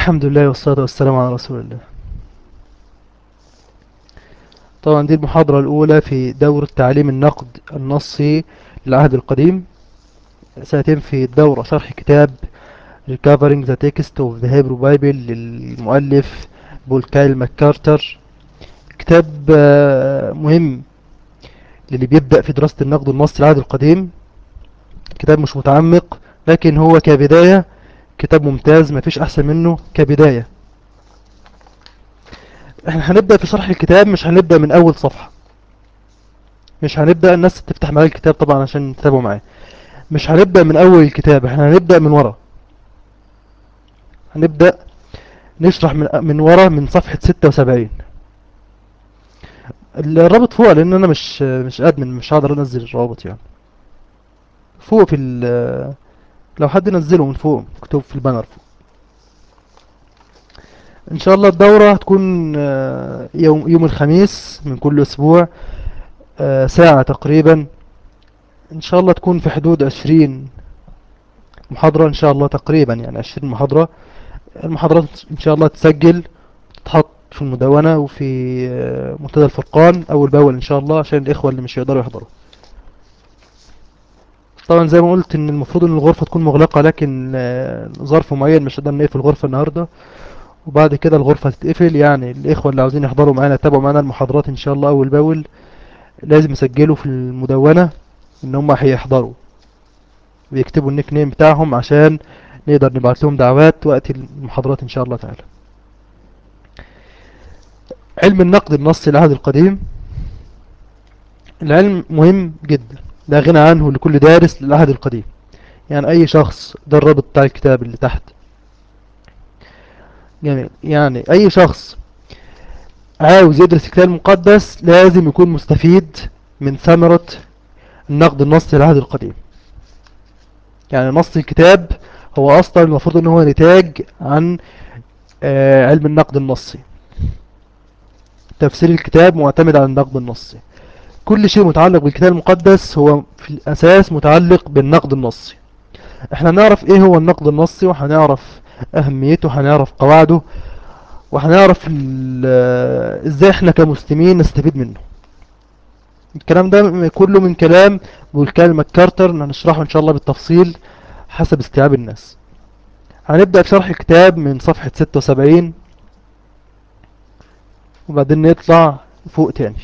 الحمد لله والصلاة والسلام على رسول الله طبعا دي المحاضرة الأولى في دورة تعليم النقد النصي للعهد القديم سنتين في الدورة شرح كتاب Recovering the Text of the Hebrew Bible للمؤلف بول كايل ماكارتر كتاب آه، مهم للي بيبدأ في دراسة النقد النصي للعهد القديم كتاب مش متعمق لكن هو كبداية كتاب ممتاز مفيش أحسن منه كبداية احنا هنبدأ في شرح الكتاب مش هنبدأ من أول صفحة مش هنبدأ الناس تفتح معايا الكتاب طبعا عشان تتابعوا معايا مش هنبدأ من أول الكتاب احنا هنبدأ من ورا هنبدأ نشرح من من ورا من صفحة 76 الرابط فوق لأن أنا مش مش أدمن مش هقدر أنزل الرابط يعني فوق في ال لو حد نزله من فوق مكتوب في البانر فوق ان شاء الله الدورة هتكون آه، يوم يوم الخميس من كل اسبوع آه، ساعة تقريبا ان شاء الله تكون في حدود عشرين محاضرة ان شاء الله تقريبا يعني عشرين محاضرة المحاضرات ان شاء الله تسجل تتحط في المدونة وفي آه، منتدى الفرقان اول باول ان شاء الله عشان الاخوة اللي مش يقدروا يحضروا طبعا زي ما قلت ان المفروض ان الغرفة تكون مغلقة لكن آه، ظرف معين مش هنقدر نقفل الغرفة النهاردة وبعد كده الغرفة تتقفل يعني الإخوة اللي عاوزين يحضروا معانا يتابعوا معانا المحاضرات إن شاء الله أول بأول لازم يسجلوا في المدونة إن هم هيحضروا ويكتبوا النيك نيم بتاعهم عشان نقدر نبعت لهم دعوات وقت المحاضرات إن شاء الله تعالى علم النقد النصي العهد القديم العلم مهم جدا لا غنى عنه لكل دارس للعهد القديم يعني أي شخص ده الرابط بتاع الكتاب اللي تحت جميل يعني اي شخص عاوز يدرس الكتاب المقدس لازم يكون مستفيد من ثمرة النقد النصي للعهد القديم يعني نص الكتاب هو اصلا المفروض ان هو نتاج عن آه، علم النقد النصي تفسير الكتاب معتمد على النقد النصي كل شيء متعلق بالكتاب المقدس هو في الاساس متعلق بالنقد النصي احنا نعرف ايه هو النقد النصي وهنعرف اهميته هنعرف قواعده وهنعرف ال- ازاي احنا كمسلمين نستفيد منه الكلام ده كله من كلام بولكان ماكارتر هنشرحه ان شاء الله بالتفصيل حسب استيعاب الناس هنبدأ في شرح الكتاب من صفحة 76 وبعدين نطلع فوق تاني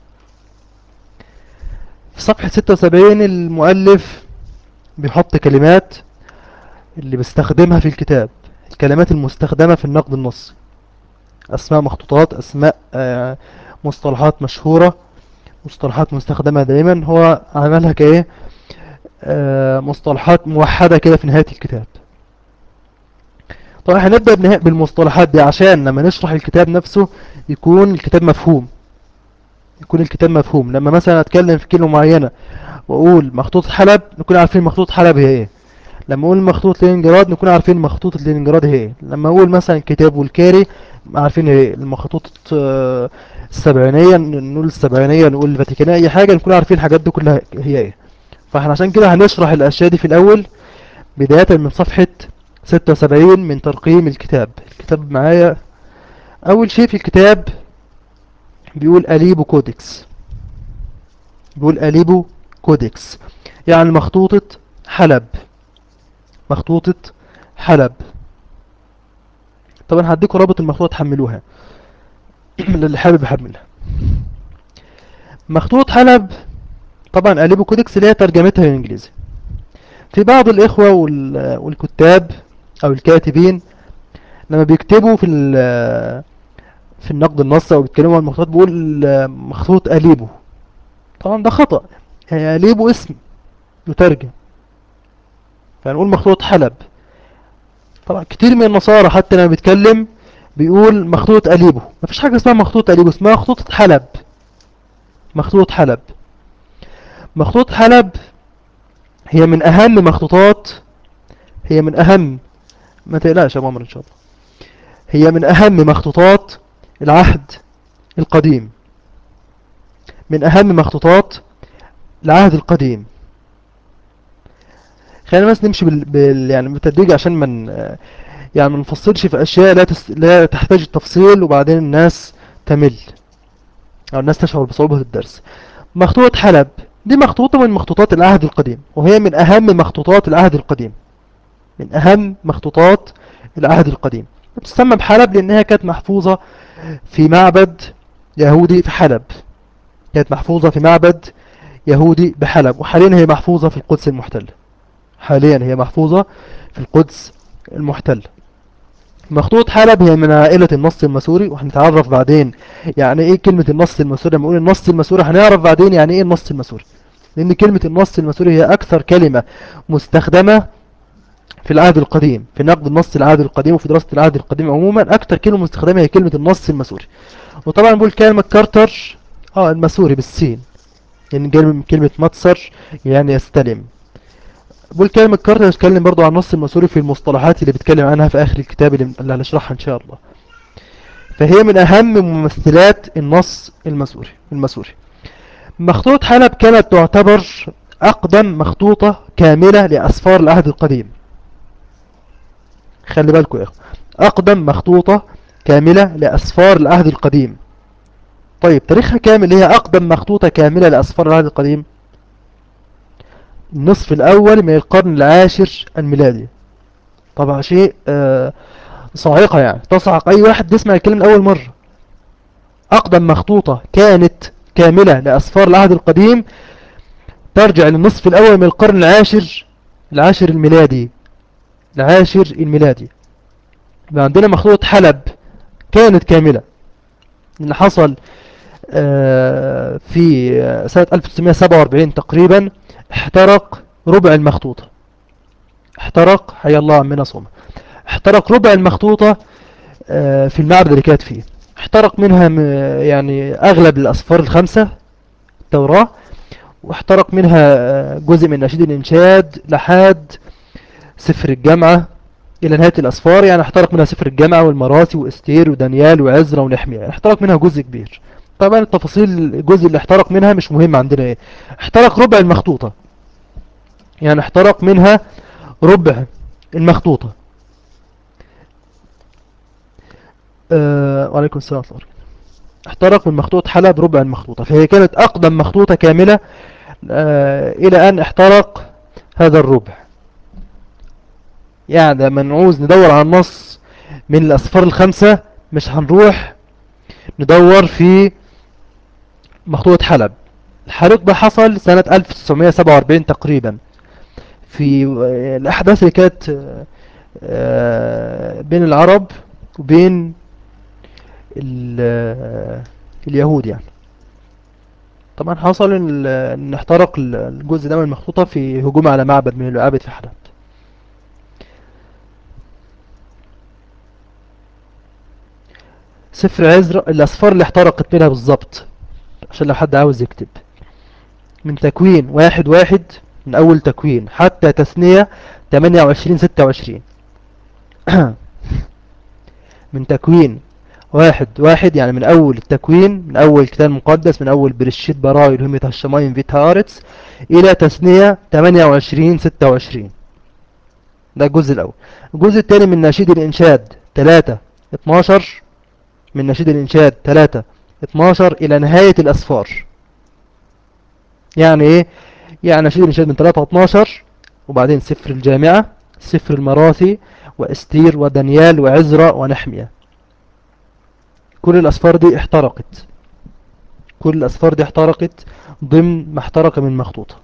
في صفحة 76 المؤلف بيحط كلمات اللي بيستخدمها في الكتاب الكلمات المستخدمة في النقد النصي أسماء مخطوطات أسماء آه، مصطلحات مشهورة مصطلحات مستخدمة دائما هو عملها كإيه آه، مصطلحات موحدة كده في نهاية الكتاب طبعا هنبدأ بنها- بالمصطلحات دي عشان لما نشرح الكتاب نفسه يكون الكتاب مفهوم يكون الكتاب مفهوم لما مثلا أتكلم في كلمة معينة وأقول مخطوطة حلب نكون عارفين مخطوطة حلب هي إيه لما اقول مخطوط لينينجراد نكون عارفين مخطوطة لينينجراد هي ايه لما اقول مثلا كتاب والكاري عارفين هي ايه المخطوطة آه، السبعينية نقول السبعينية نقول الفاتيكانية اي حاجة نكون عارفين الحاجات دي كلها هي ايه فاحنا عشان كده هنشرح الاشياء دي في الاول بداية من صفحة 76 من ترقيم الكتاب الكتاب معايا اول شيء في الكتاب بيقول اليبو كودكس بيقول اليبو كودكس يعني مخطوطة حلب مخطوطة حلب طبعا هديكوا رابط المخطوطة تحملوها للي حابب يحملها مخطوطة حلب طبعا أليبو كودكس اللي هي ترجمتها للإنجليزي في بعض الإخوة وال- والكتاب أو الكاتبين لما بيكتبوا في ال- في النقد النصي أو بيتكلموا عن المخطوطات بيقول مخطوط أليبو طبعا ده خطأ يعني أليبو اسم يترجم فنقول مخطوط حلب طبعا كتير من النصارى حتى لما بيتكلم بيقول مخطوط أليبو مفيش حاجة اسمها مخطوط أليبو اسمها مخطوطة حلب مخطوط حلب مخطوط حلب هي من أهم مخطوطات هي من أهم ما تقلقش يا مامر إن شاء الله هي من أهم مخطوطات العهد القديم من أهم مخطوطات العهد القديم خلينا بس نمشي بال... بال... يعني بالتدريج عشان من يعني ما نفصلش في اشياء لا, تس... لا تحتاج التفصيل وبعدين الناس تمل او الناس تشعر بصعوبة الدرس مخطوطة حلب دي مخطوطة من مخطوطات العهد القديم وهي من اهم مخطوطات العهد القديم من اهم مخطوطات العهد القديم بتسمى بحلب لانها كانت محفوظة في معبد يهودي في حلب كانت محفوظة في معبد يهودي بحلب وحاليا هي محفوظة في القدس المحتل حاليا هي محفوظة في القدس المحتل مخطوط حلب هي من عائلة النص المسوري وهنتعرف بعدين يعني ايه كلمة النص المسوري لما نقول النص المسوري هنعرف بعدين يعني ايه النص المسوري لان كلمة النص المسوري هي اكثر كلمة مستخدمة في العهد القديم في نقد النص العهد القديم وفي دراسة العهد القديم عموما اكثر كلمة مستخدمة هي كلمة النص المسوري وطبعا بقول كلمة كارتر اه المسوري بالسين يعني جاي من كلمة متصر يعني يستلم بقول كلمة كارتر يتكلم برضو عن النص المسوري في المصطلحات اللي بيتكلم عنها في آخر الكتاب اللي اللي هنشرحها إن شاء الله فهي من أهم ممثلات النص المسوري المسوري مخطوط حلب كانت تعتبر أقدم مخطوطة كاملة لأسفار العهد القديم خلي بالكم يا أخوة أقدم مخطوطة كاملة لأسفار العهد القديم طيب تاريخها كامل هي أقدم مخطوطة كاملة لأسفار العهد القديم النصف الأول من القرن العاشر الميلادي طبعا شيء آه صاعقة يعني تصعق أي واحد يسمع الكلمة لأول مرة أقدم مخطوطة كانت كاملة لأسفار العهد القديم ترجع للنصف الأول من القرن العاشر العاشر الميلادي العاشر الميلادي عندنا مخطوطة حلب كانت كاملة اللي حصل آه في سنة 1947 تقريبا احترق ربع المخطوطة احترق حي الله عمنا صوم احترق ربع المخطوطة اه في المعبد اللي كانت فيه احترق منها يعني اغلب الاسفار الخمسة التوراة واحترق منها جزء من نشيد الانشاد لحد سفر الجامعة الى نهاية الاسفار يعني احترق منها سفر الجامعة والمراسي واستير ودانيال وعزرا ونحمية يعني احترق منها جزء كبير طبعا التفاصيل الجزء اللي احترق منها مش مهم عندنا ايه احترق ربع المخطوطة يعني احترق منها ربع المخطوطة أه وعليكم السلام ورحمة احترق من مخطوط حلب ربع المخطوطة فهي كانت أقدم مخطوطة كاملة أه إلى أن احترق هذا الربع يعني لما نعوز ندور على النص من الأصفار الخمسة مش هنروح ندور في مخطوطة حلب الحريق ده حصل سنة 1947 تقريبا في الأحداث اللي كانت بين العرب وبين اليهود يعني طبعا حصل ان احترق الجزء ده من المخطوطة في هجوم على معبد من المعابد في حلب سفر عزرا الأصفار اللي احترقت منها بالظبط عشان لو حد عاوز يكتب من تكوين واحد واحد من أول تكوين حتى تثنية تمانية وعشرين ستة وعشرين من تكوين واحد واحد يعني من أول التكوين من أول الكتاب المقدس من أول برشيت براي الهمة الشماين فيت هارتس إلى تثنية تمانية وعشرين ستة وعشرين ده الجزء الأول الجزء الثاني من نشيد الإنشاد تلاتة اتناشر من نشيد الإنشاد تلاتة اتناشر إلى نهاية الأسفار يعني إيه يعني نشيد الإنشاد من تلاتة اتناشر وبعدين سفر الجامعة سفر المراثي واستير ودانيال وعزرا ونحمية كل الأسفار دي احترقت كل الأسفار دي احترقت ضمن ما احترق من مخطوطة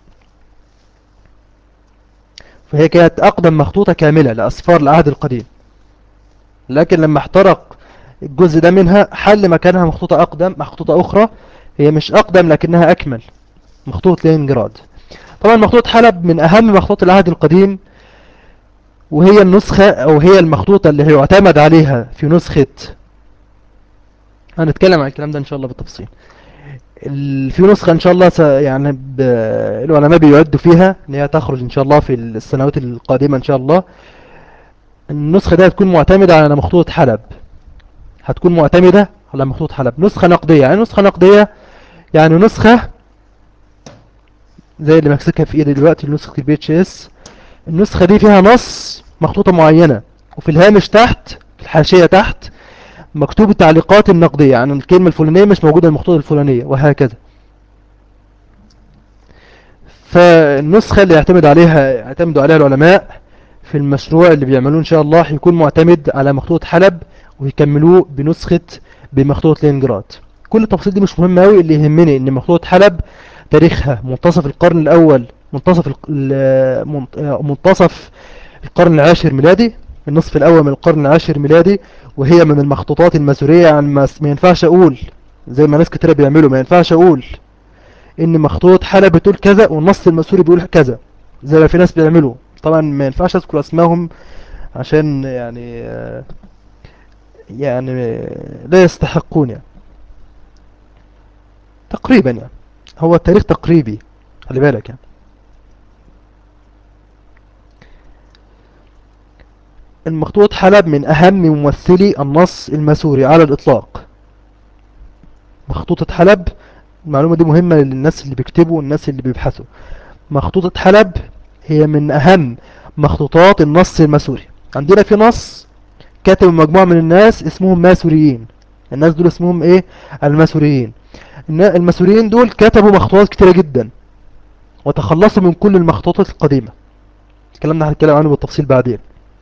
فهي كانت أقدم مخطوطة كاملة لأسفار العهد القديم لكن لما احترق الجزء ده منها حل مكانها مخطوطة أقدم مخطوطة أخرى هي مش أقدم لكنها أكمل مخطوطة لينجراد طبعا مخطوطة حلب من أهم مخطوطات العهد القديم وهي النسخة أو هي المخطوطة اللي يعتمد عليها في نسخة هنتكلم عن الكلام ده إن شاء الله بالتفصيل في نسخة إن شاء الله س... يعني ب... العلماء بيعدوا فيها إن هي تخرج إن شاء الله في السنوات القادمة إن شاء الله النسخة دي هتكون معتمدة على مخطوطة حلب هتكون معتمدة على مخطوط حلب نسخة نقدية يعني نسخة نقدية يعني نسخة زي اللي مكسكها في ايدي دلوقتي نسخة البي اتش اس النسخة دي فيها نص مخطوطة معينة وفي الهامش تحت في الحاشية تحت مكتوب التعليقات النقدية عن يعني الكلمة الفلانية مش موجودة المخطوطة الفلانية وهكذا فالنسخة اللي يعتمد عليها يعتمد عليها العلماء في المشروع اللي بيعملوه ان شاء الله هيكون معتمد على مخطوط حلب ويكملوه بنسخة بمخطوط لينجراد كل التفاصيل دي مش مهمة قوي اللي يهمني ان مخطوط حلب تاريخها منتصف القرن الاول منتصف منتصف القرن العاشر ميلادي النصف الاول من القرن العاشر ميلادي وهي من المخطوطات المسورية يعني ما ينفعش اقول زي ما ناس كتير بيعملوا ما ينفعش اقول ان مخطوط حلب بتقول كذا والنص المسوري بيقول كذا زي ما في ناس بيعملوا طبعا ما ينفعش اذكر اسمائهم عشان يعني يعني لا يستحقون يعني تقريبا يعني هو التاريخ تقريبي خلي بالك يعني المخطوط حلب من أهم ممثلي النص المسوري على الإطلاق مخطوطة حلب المعلومة دي مهمة للناس اللي بيكتبوا والناس اللي بيبحثوا مخطوطة حلب هي من أهم مخطوطات النص المسوري عندنا في نص كتب مجموعة من الناس اسمهم ماسوريين الناس دول اسمهم ايه الماسوريين الماسوريين دول كتبوا مخطوطات كتيرة جدا وتخلصوا من كل المخطوطات القديمة الكلام ده هنتكلم عنه بالتفصيل بعدين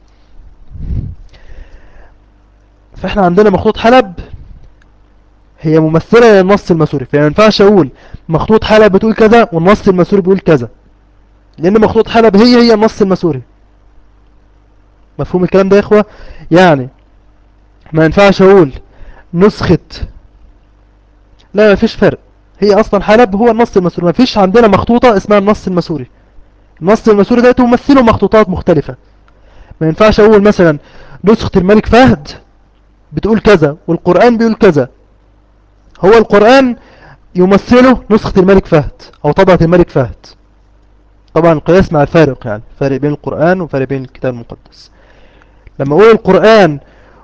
فاحنا عندنا مخطوط حلب هي ممثلة للنص المسوري فما ينفعش اقول مخطوط حلب بتقول كذا والنص المسوري بيقول كذا لان مخطوط حلب هي هي النص المسوري مفهوم الكلام ده يا اخوة يعني ما ينفعش اقول نسخة لا ما فيش فرق هي اصلا حلب هو النص المسوري ما فيش عندنا مخطوطة اسمها النص المسوري النص المسوري ده تمثله مخطوطات مختلفة ما ينفعش اقول مثلا نسخة الملك فهد بتقول كذا والقرآن بيقول كذا هو القرآن يمثله نسخة الملك فهد او طبعة الملك فهد طبعا القياس مع الفارق يعني فرق بين القرآن وفرق بين الكتاب المقدس لما اقول القرآن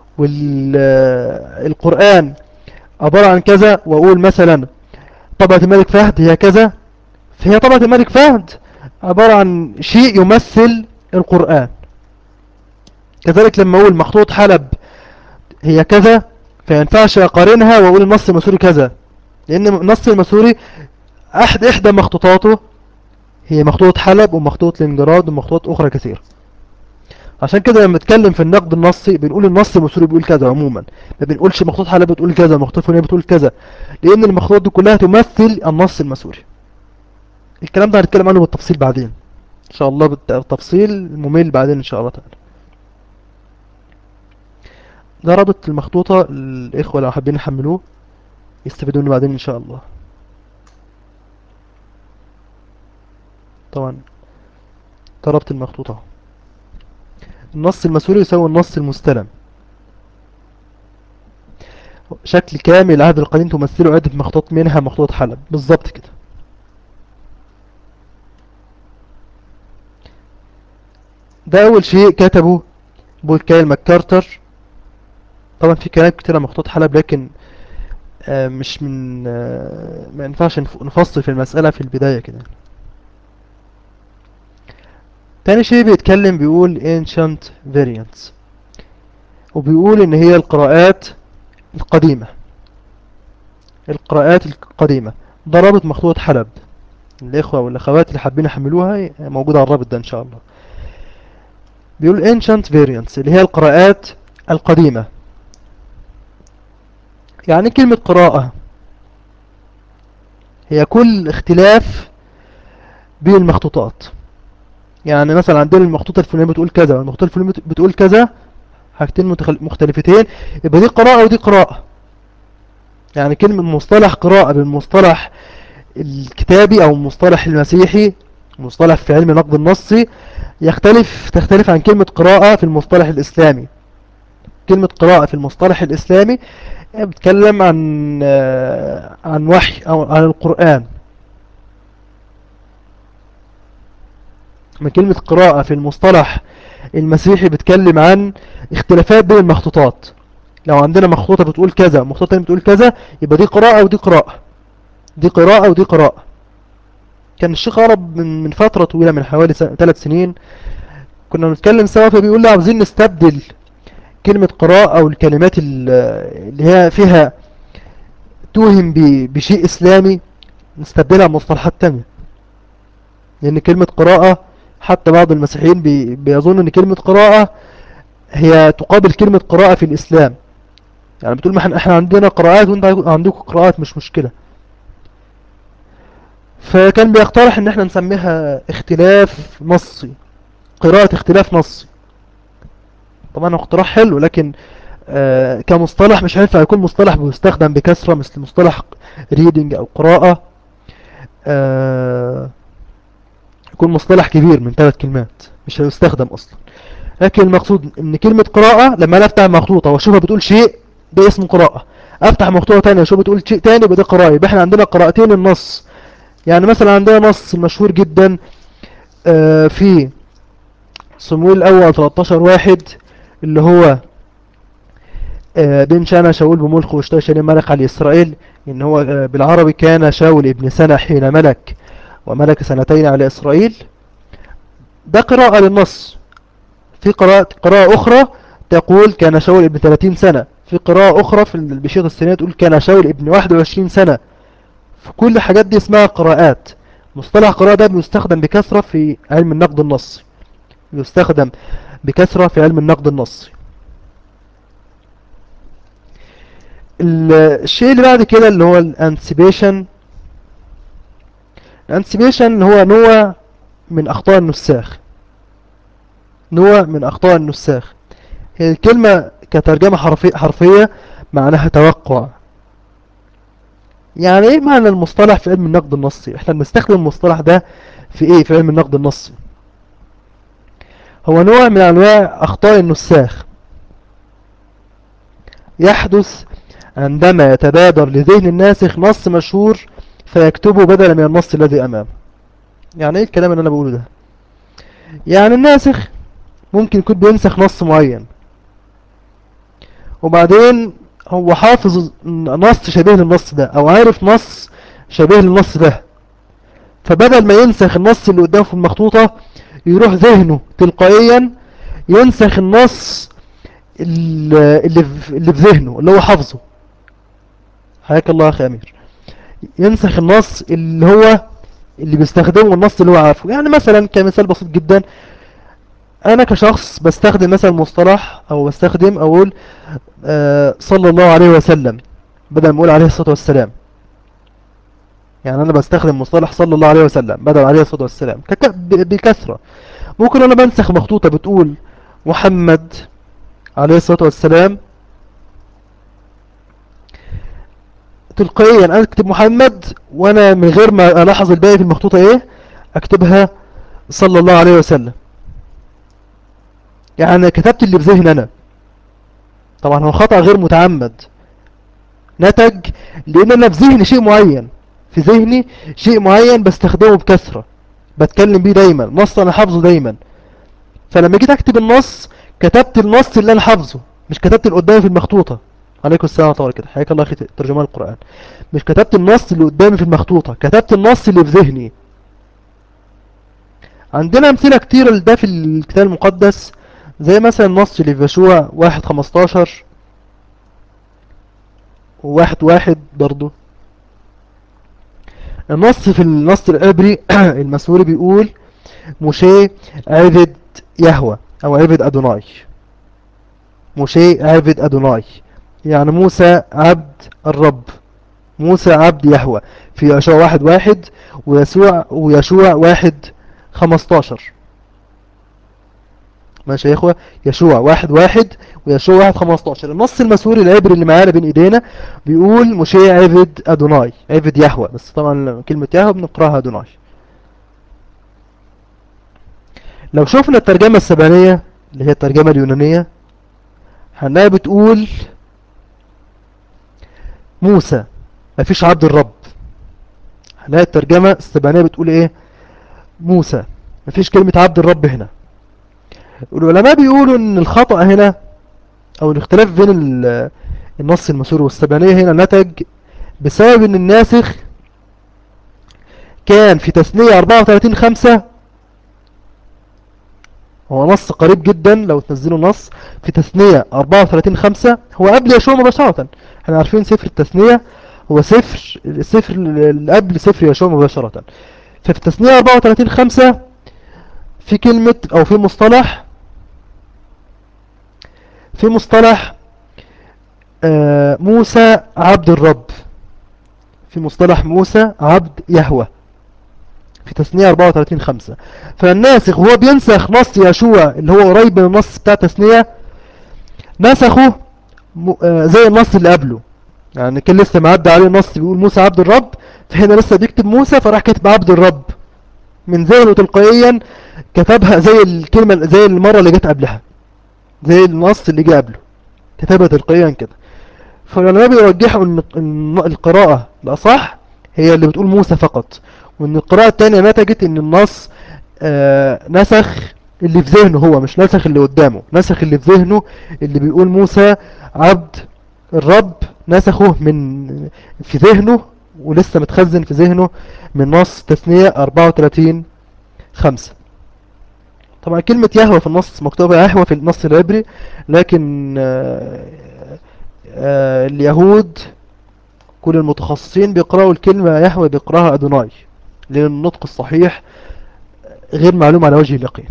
والقرآن عبارة عن كذا واقول مثلا طبعة الملك فهد هي كذا فهي طبعة الملك فهد عبارة عن شيء يمثل القرآن كذلك لما اقول مخطوط حلب هي كذا فينفعش اقارنها واقول النص المسوري كذا لان النص المسوري احد احدى مخطوطاته هي مخطوطة حلب ومخطوطة لينجراد ومخطوطات اخرى كثيرة عشان كده لما نتكلم في النقد النصي بنقول النص المسوري بيقول كذا عموما ما بنقولش مخطوط حلب بتقول كذا مخطوط فلانية بتقول كذا لان المخطوطات دي كلها تمثل النص المسوري الكلام ده هنتكلم عنه بالتفصيل بعدين ان شاء الله بالتفصيل ممل بعدين ان شاء الله تعالى ده رابط المخطوطة الإخوة لو حابين يحملوه يستفيدوا منه بعدين إن شاء الله طبعا ده رابط المخطوطة النص المسوري يساوي النص المستلم شكل كامل العهد القديم تمثله عدة مخطوط منها مخطوط حلب بالظبط كده ده أول شيء كتبه بول كايل ماكارتر طبعا في كلام كتير عن مخطوط حلب لكن آه، مش من آه، ما ينفعش نفصل في المسألة في البداية كده تاني شيء بيتكلم بيقول ancient variants وبيقول ان هي القراءات القديمة القراءات القديمة ده رابط مخطوط حلب الاخوة والاخوات اللي حابين يحملوها موجودة على الرابط ده ان شاء الله بيقول ancient variants اللي هي القراءات القديمة يعني كلمة قراءة هي كل اختلاف بين المخطوطات يعني مثلا عندنا المخطوطة الفلانية بتقول كذا والمخطوطة الفلانية بتقول كذا حاجتين مختلفتين يبقى دي قراءة ودي قراءة يعني كلمة مصطلح قراءة بالمصطلح الكتابي او المصطلح المسيحي مصطلح في علم نقد النصي يختلف تختلف عن كلمة قراءة في المصطلح الاسلامي كلمة قراءة في المصطلح الاسلامي بتكلم عن آه، عن وحي او عن القرآن من كلمة قراءة في المصطلح المسيحي بتكلم عن اختلافات بين المخطوطات لو عندنا مخطوطة بتقول كذا مخطوطة بتقول كذا يبقى دي قراءة ودي قراءة دي قراءة ودي قراءة كان الشيخ عرب من, من فترة طويلة من حوالي ثلاث سنين كنا بنتكلم سوا فبيقول لي عاوزين نستبدل كلمة قراءة أو الكلمات ال- اللي هي فيها توهم ب- بشيء إسلامي نستبدلها بمصطلحات تانية لأن كلمة قراءة حتى بعض المسيحيين بي- بيظن أن كلمة قراءة هي تقابل كلمة قراءة في الإسلام يعني بتقول ما احنا احنا عندنا قراءات وانت عندكم قراءات مش مشكلة فكان بيقترح ان احنا نسميها اختلاف نصي قراءة اختلاف نصي طبعا هو اقتراح حلو لكن آه كمصطلح مش هينفع يكون مصطلح بيستخدم بكثرة مثل مصطلح ريدنج او قراءة آه يكون مصطلح كبير من ثلاث كلمات مش هيستخدم اصلا لكن المقصود ان كلمة قراءة لما انا افتح مخطوطة واشوفها بتقول شيء ده اسمه قراءة افتح مخطوطة تانية واشوفها بتقول شيء تاني يبقى ده قراءة يبقى احنا عندنا قراءتين النص يعني مثلا عندنا نص مشهور جدا آه في صمويل الاول 13 واحد اللي هو آه بن شانا شاول بملك واشترى شاليم ملك على اسرائيل ان هو آه بالعربي كان شاول ابن سنة حين ملك وملك سنتين على اسرائيل ده قراءة للنص في قراءة قراءة أخرى تقول كان شاول ابن 30 سنة في قراءة أخرى في البشيط السنية تقول كان شاول ابن 21 سنة في كل الحاجات دي اسمها قراءات مصطلح قراءة ده بيستخدم بكثرة في علم النقد النصي يستخدم بكثرة في علم النقد النصي الشيء اللي بعد كده اللي هو الانسيبيشن الانسيبيشن هو نوع من أخطاء النساخ نوع من أخطاء النساخ هي الكلمة كترجمة حرفي حرفية معناها توقع يعني ايه معنى المصطلح في علم النقد النصي احنا بنستخدم المصطلح ده في ايه في علم النقد النصي هو نوع من انواع اخطاء النساخ يحدث عندما يتبادر لذهن الناسخ نص مشهور فيكتبه بدلا من النص الذي امامه يعني ايه الكلام اللي انا بقوله ده يعني الناسخ ممكن يكون بينسخ نص معين وبعدين هو حافظ نص شبيه للنص ده او عارف نص شبيه للنص ده فبدل ما ينسخ النص اللي قدامه في المخطوطة يروح ذهنه تلقائيا ينسخ النص اللي اللي في اللي في ذهنه اللي هو حافظه حياك الله يا اخي امير ينسخ النص اللي هو اللي بيستخدمه النص اللي هو عارفه يعني مثلا كمثال بسيط جدا انا كشخص بستخدم مثلا مصطلح او بستخدم اقول آه صلى الله عليه وسلم بدل ما اقول عليه الصلاة والسلام يعني انا بستخدم مصطلح صلى الله عليه وسلم بدل عليه الصلاة والسلام كك- ب- بكثرة ممكن انا بنسخ مخطوطة بتقول محمد عليه الصلاة والسلام تلقائيا انا اكتب محمد وانا من غير ما الاحظ الباقي في المخطوطة ايه اكتبها صلى الله عليه وسلم يعني كتبت اللي في ذهني انا طبعا هو خطأ غير متعمد نتج لان انا في ذهني شيء معين في ذهني شيء معين بستخدمه بكثرة بتكلم بيه دايما نص انا حافظه دايما فلما جيت اكتب النص كتبت النص اللي انا حافظه مش كتبت اللي قدامي في المخطوطة عليكم السلام ورحمة الله كده حياك الله اخي ترجمان القرآن مش كتبت النص اللي قدامي في المخطوطة كتبت النص اللي في ذهني عندنا امثلة كتيرة لده في الكتاب المقدس زي مثلا النص اللي في يشوع واحد خمستاشر وواحد واحد برضو النص في النص العبري المسوري بيقول موشي عبد يهوى او عبد ادوناي موشي عبد ادوناي يعني موسى عبد الرب موسى عبد يهوى في يشوع واحد واحد ويسوع ويشوع واحد خمستاشر ماشي يا اخوة يشوع واحد واحد ويشوع واحد خمستاشر النص المسوري العبري اللي معانا بين ايدينا بيقول مشي عبد ادوناي عبد يهوى بس طبعا كلمة يهوى بنقراها ادوناي لو شفنا الترجمة السبانية اللي هي الترجمة اليونانية هنلاقي بتقول موسى مفيش عبد الرب هنلاقي الترجمة السبانية بتقول ايه موسى مفيش كلمة عبد الرب هنا العلماء بيقولوا ان الخطأ هنا او الاختلاف بين ال- النص المسوري والسبانية هنا نتج بسبب ان الناسخ كان في تثنية 34 5 هو نص قريب جدا لو تنزلوا نص في تثنية 34 5 هو قبل يشوع مباشرة احنا عارفين سفر التثنية هو سفر السفر اللي قبل سفر يشوع مباشرة ففي تثنية 34 5 في كلمة او في مصطلح في مصطلح آه، موسى عبد الرب في مصطلح موسى عبد يهوه في تثنية 34 5 فالناسخ وهو بينسخ نص يشوع اللي هو قريب من النص بتاع تثنية نسخه آه، زي النص اللي قبله يعني كان لسه معدى عليه نص بيقول موسى عبد الرب فهنا لسه بيكتب موسى فراح كاتب عبد الرب من ذهنه تلقائيا كتبها زي الكلمة زي المرة اللي جت قبلها زي النص اللي جه قبله كتبها تلقائيا كده فالعلماء بيرجحوا ان القراءة الأصح هي اللي بتقول موسى فقط وان القراءة التانية نتجت ان النص آه نسخ اللي في ذهنه هو مش نسخ اللي قدامه نسخ اللي في ذهنه اللي بيقول موسى عبد الرب نسخه من في ذهنه ولسه متخزن في ذهنه من نص تثنية 34 5 طبعا كلمة يهوى في النص مكتوبة يهوى في النص العبري لكن آه آه اليهود كل المتخصصين بيقرأوا الكلمة يهوى بيقرأها أدوناي لأن النطق الصحيح غير معلوم على وجه اليقين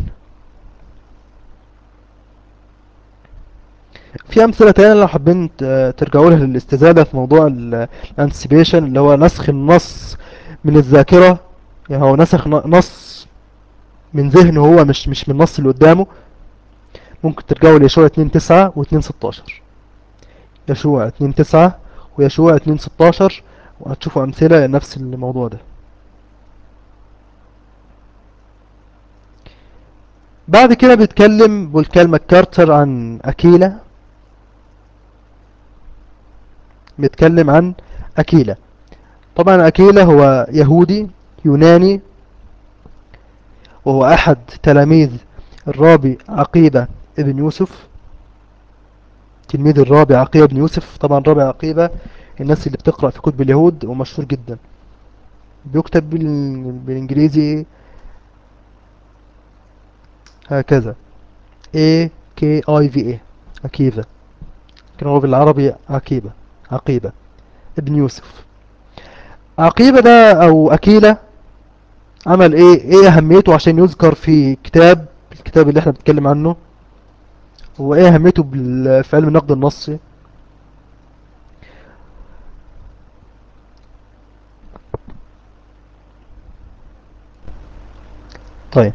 في أمثلة تانية لو حابين ترجعوا لها للاستزادة في موضوع الانسيبيشن اللي هو نسخ النص من الذاكرة يعني هو نسخ نص من ذهنه هو مش مش من النص اللي قدامه ممكن ترجعوا ليشوع 2 9 و 2 16 يشوع 2 9 ويشوع 2 16 وهتشوفوا أمثلة لنفس الموضوع ده بعد كده بيتكلم بولكال ماكارتر عن أكيلة بيتكلم عن أكيلة طبعا أكيلة هو يهودي يوناني وهو أحد تلاميذ الرابي عقيبة ابن يوسف تلميذ الرابي عقيبة ابن يوسف طبعا رابي عقيبة الناس اللي بتقرأ في كتب اليهود ومشهور جدا بيكتب بالانجليزي هكذا A K I V A عكيبة كان هو بالعربي عكيبة عقيبة ابن يوسف عقيبة ده او اكيلة عمل ايه ايه اهميته عشان يذكر في كتاب الكتاب اللي احنا بنتكلم عنه هو ايه اهميته في علم النقد النصي طيب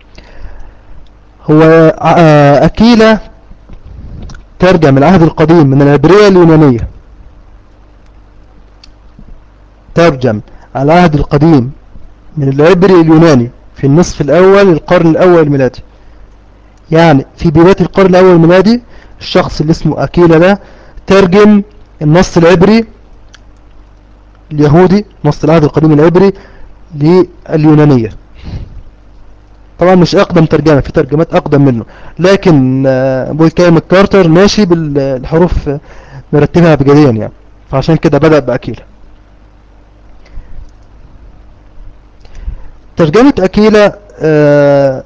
هو آه، أكيلة ترجم العهد القديم من العبرية اليونانية ترجم العهد القديم من العبري اليوناني في النصف الأول للقرن الأول الميلادي يعني في بداية القرن الأول الميلادي الشخص اللي اسمه أكيلة ده ترجم النص العبري اليهودي نص العهد القديم العبري لليونانية طبعا مش اقدم ترجمة في ترجمات اقدم منه لكن آه، ابو الكلام كارتر ماشي بالحروف مرتبها ابجديا يعني فعشان كده بدأ بأكيلة ترجمة أكيلة آه،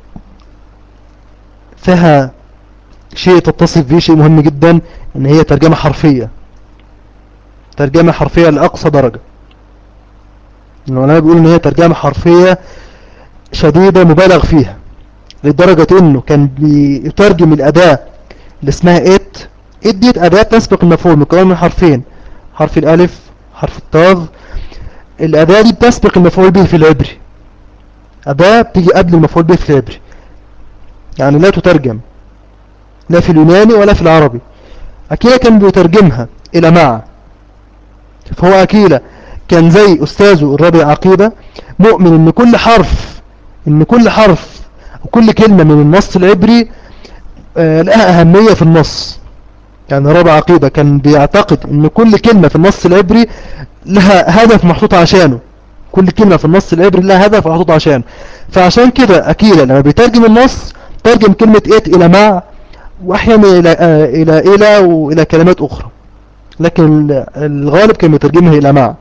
فيها شيء تتصف به شيء مهم جدا ان هي ترجمة حرفية ترجمة حرفية لأقصى درجة العلماء بيقولوا ان هي ترجمة حرفية شديدة مبالغ فيها لدرجة انه كان بيترجم الاداة اللي اسمها ات ات ديت اداة تسبق المفعول مكون من حرفين حرف الالف حرف التاء الاداة دي بتسبق المفعول به في العبري اداة بتيجي قبل المفعول به في العبري يعني لا تترجم لا في اليوناني ولا في العربي أكيلة كان بيترجمها إلى مع فهو أكيلة كان زي أستاذه الرابع عقيدة مؤمن إن كل حرف إن كل حرف وكل كلمة من النص العبري آه لها أهمية في النص يعني رابع عقيدة كان بيعتقد إن كل كلمة في النص العبري لها هدف محطوط عشانه كل كلمة في النص العبري لها هدف محطوط عشانه فعشان كده أكيلة لما بيترجم النص ترجم كلمة إيت إلى مع وأحيانا إلى, آه إلى إلى وإلى كلمات أخرى لكن الغالب كان يترجمها إلى مع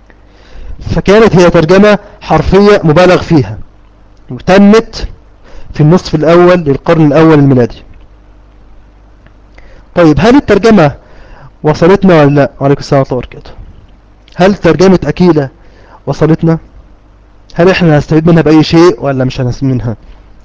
فكانت هي ترجمة حرفية مبالغ فيها وتمت في النصف الأول للقرن الأول الميلادي طيب هل الترجمة وصلتنا ولا لا وعليكم السلام ورحمة الله وبركاته هل ترجمة أكيلة وصلتنا هل احنا هنستفيد منها بأي شيء ولا مش هنستفيد منها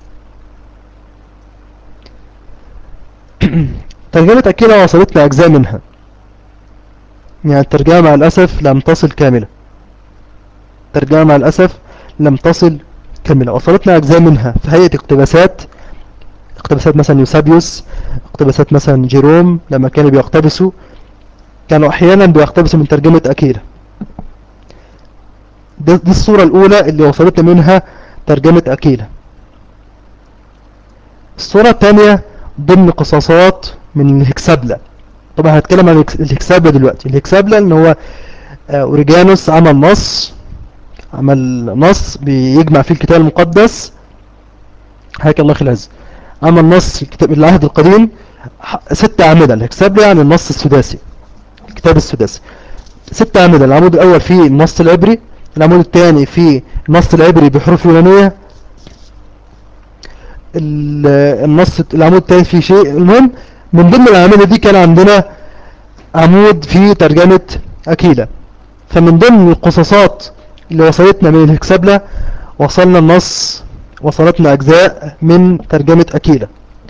ترجمة أكيلة وصلتنا أجزاء منها يعني الترجمة مع الأسف لم تصل كاملة الترجمة مع الأسف لم تصل كاملة وصلتنا أجزاء منها في هيئة اقتباسات اقتباسات مثلا يوسابيوس اقتباسات مثلا جيروم لما كانوا بيقتبسوا كانوا أحيانا بيقتبسوا من ترجمة أكيلة دي, دي الصورة الأولى اللي وصلتنا منها ترجمة أكيلة الصورة الثانية ضمن قصاصات من الهكسابلا طبعا هنتكلم عن الهكسابلا دلوقتي الهكسابلا ان هو آه، اوريجانوس عمل نص عمل نص بيجمع فيه الكتاب المقدس حياك الله خلاز عمل نص في الكتاب العهد القديم ست أعمدة الهكسابلا يعني النص السداسي الكتاب السداسي ست أعمدة العمود الأول فيه النص العبري العمود الثاني فيه النص العبري بحروف يونانية النص العمود الثاني فيه شيء المهم من ضمن الأعمدة دي كان عندنا عمود فيه ترجمة أكيلة فمن ضمن القصصات اللي وصلتنا من الهكسبلة وصلنا النص وصلتنا أجزاء من ترجمة أكيلة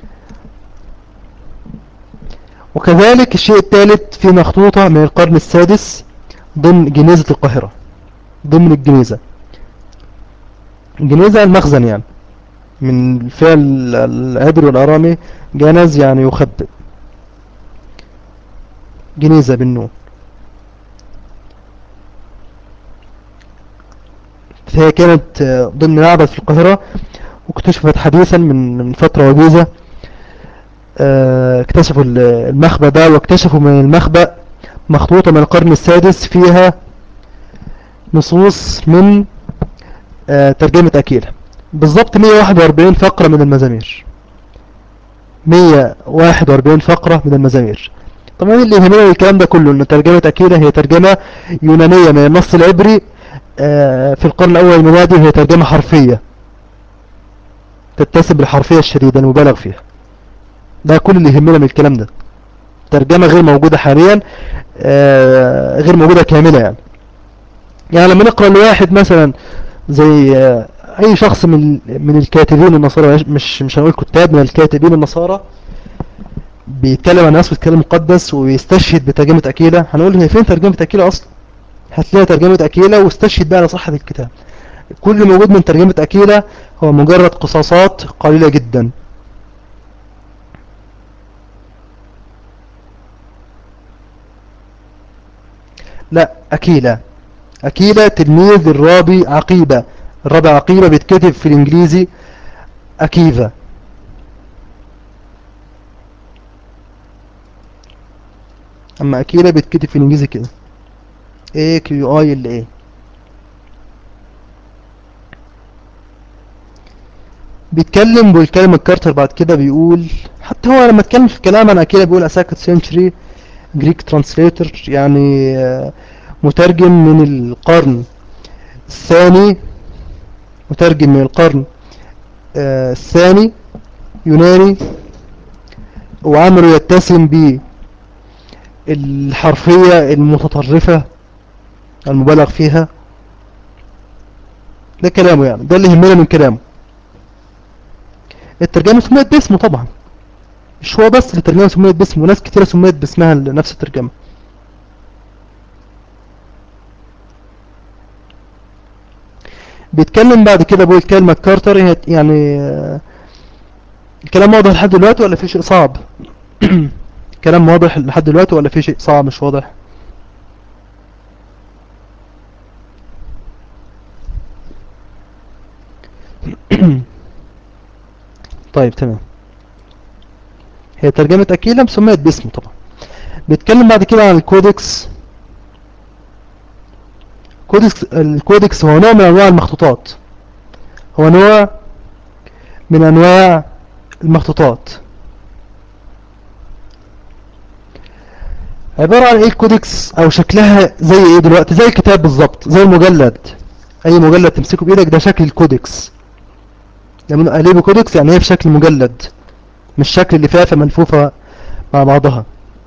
وكذلك الشيء الثالث في مخطوطة من القرن السادس ضمن جنيزة القاهرة ضمن الجنيزة الجنيزة المخزن يعني من الفعل العبري والأرامي جنز يعني يخبئ جنيزة بالنون فهي كانت ضمن معبد في القاهرة واكتشفت حديثا من فترة وجيزة آه، اكتشفوا المخبأ ده واكتشفوا من المخبأ مخطوطة من القرن السادس فيها نصوص من آه، ترجمة أكيلة بالضبط 141 فقرة من المزامير 141 فقرة من المزامير طبعا اللي يهمنا الكلام ده كله ان ترجمة أكيلة هي ترجمة يونانية من النص العبري آه، في القرن الأول الميلادي هي ترجمة حرفية تتسم بالحرفية الشديدة المبالغ فيها ده كل اللي يهمنا من الكلام ده ترجمة غير موجودة حاليا آه، غير موجودة كاملة يعني يعني لما نقرأ لواحد مثلا زي آه، اي شخص من من الكاتبين النصارى مش مش هنقول كتاب من الكاتبين النصارى بيتكلم عن ناس بتتكلم مقدس ويستشهد بترجمة أكيلة هنقول هي فين ترجمة أكيلة أصلا هتلاقي ترجمة أكيلة واستشهد بقى على صحة الكتاب كل اللي موجود من ترجمة أكيلة هو مجرد قصاصات قليلة جدا لا أكيلة أكيلة تلميذ الرابي عقيبة الرابي عقيبة بيتكتب في الإنجليزي أكيفا أما أكيلة بيتكتب في الإنجليزي كده A Q I L A بيتكلم بالكلمة كارتر بعد كده بيقول حتى هو لما اتكلم في كلام انا كده بيقول اساكت سنشري جريك ترانسليتر يعني آه، مترجم من القرن الثاني مترجم من القرن آه، الثاني يوناني وعمله يتسم بالحرفية المتطرفة المبالغ فيها ده كلامه يعني ده اللي يهمنا من كلامه الترجمة سميت باسمه طبعا مش هو بس اللي الترجمة سميت باسمه وناس كتيرة سميت باسمها نفس الترجمة بيتكلم بعد كده بقول كلمة كارتر يعني الكلام واضح لحد دلوقتي ولا في شيء صعب كلام واضح لحد دلوقتي ولا في شيء صعب مش واضح طيب تمام هي ترجمة أكيلة مسميت باسمه طبعا بيتكلم بعد كده عن الكودكس كودكس الكودكس هو نوع من أنواع المخطوطات هو نوع من أنواع المخطوطات عبارة عن ايه الكودكس او شكلها زي ايه دلوقتي زي الكتاب بالظبط زي المجلد اي مجلد تمسكه بايدك ده شكل الكودكس لما أليبو كودكس يعني هي في شكل مجلد مش شكل لفافة ملفوفة مع بعضها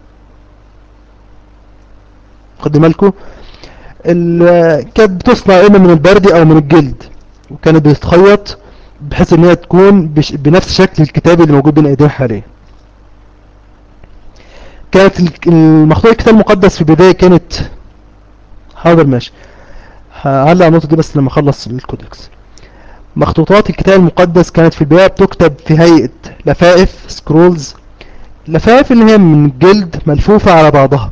خدوا بالكم ال- كانت بتصنع اما من البردي او من الجلد وكانت بتتخيط بحيث ان هي تكون بش بنفس شكل الكتاب اللي موجود بين ايدينا حاليا كانت ال- المخطوط الكتاب المقدس في البداية كانت حاضر ماشي هعلق على النقطة دي بس لما اخلص الكودكس مخطوطات الكتاب المقدس كانت في البداية بتكتب في هيئة لفائف سكرولز لفائف اللي هي من الجلد ملفوفة على بعضها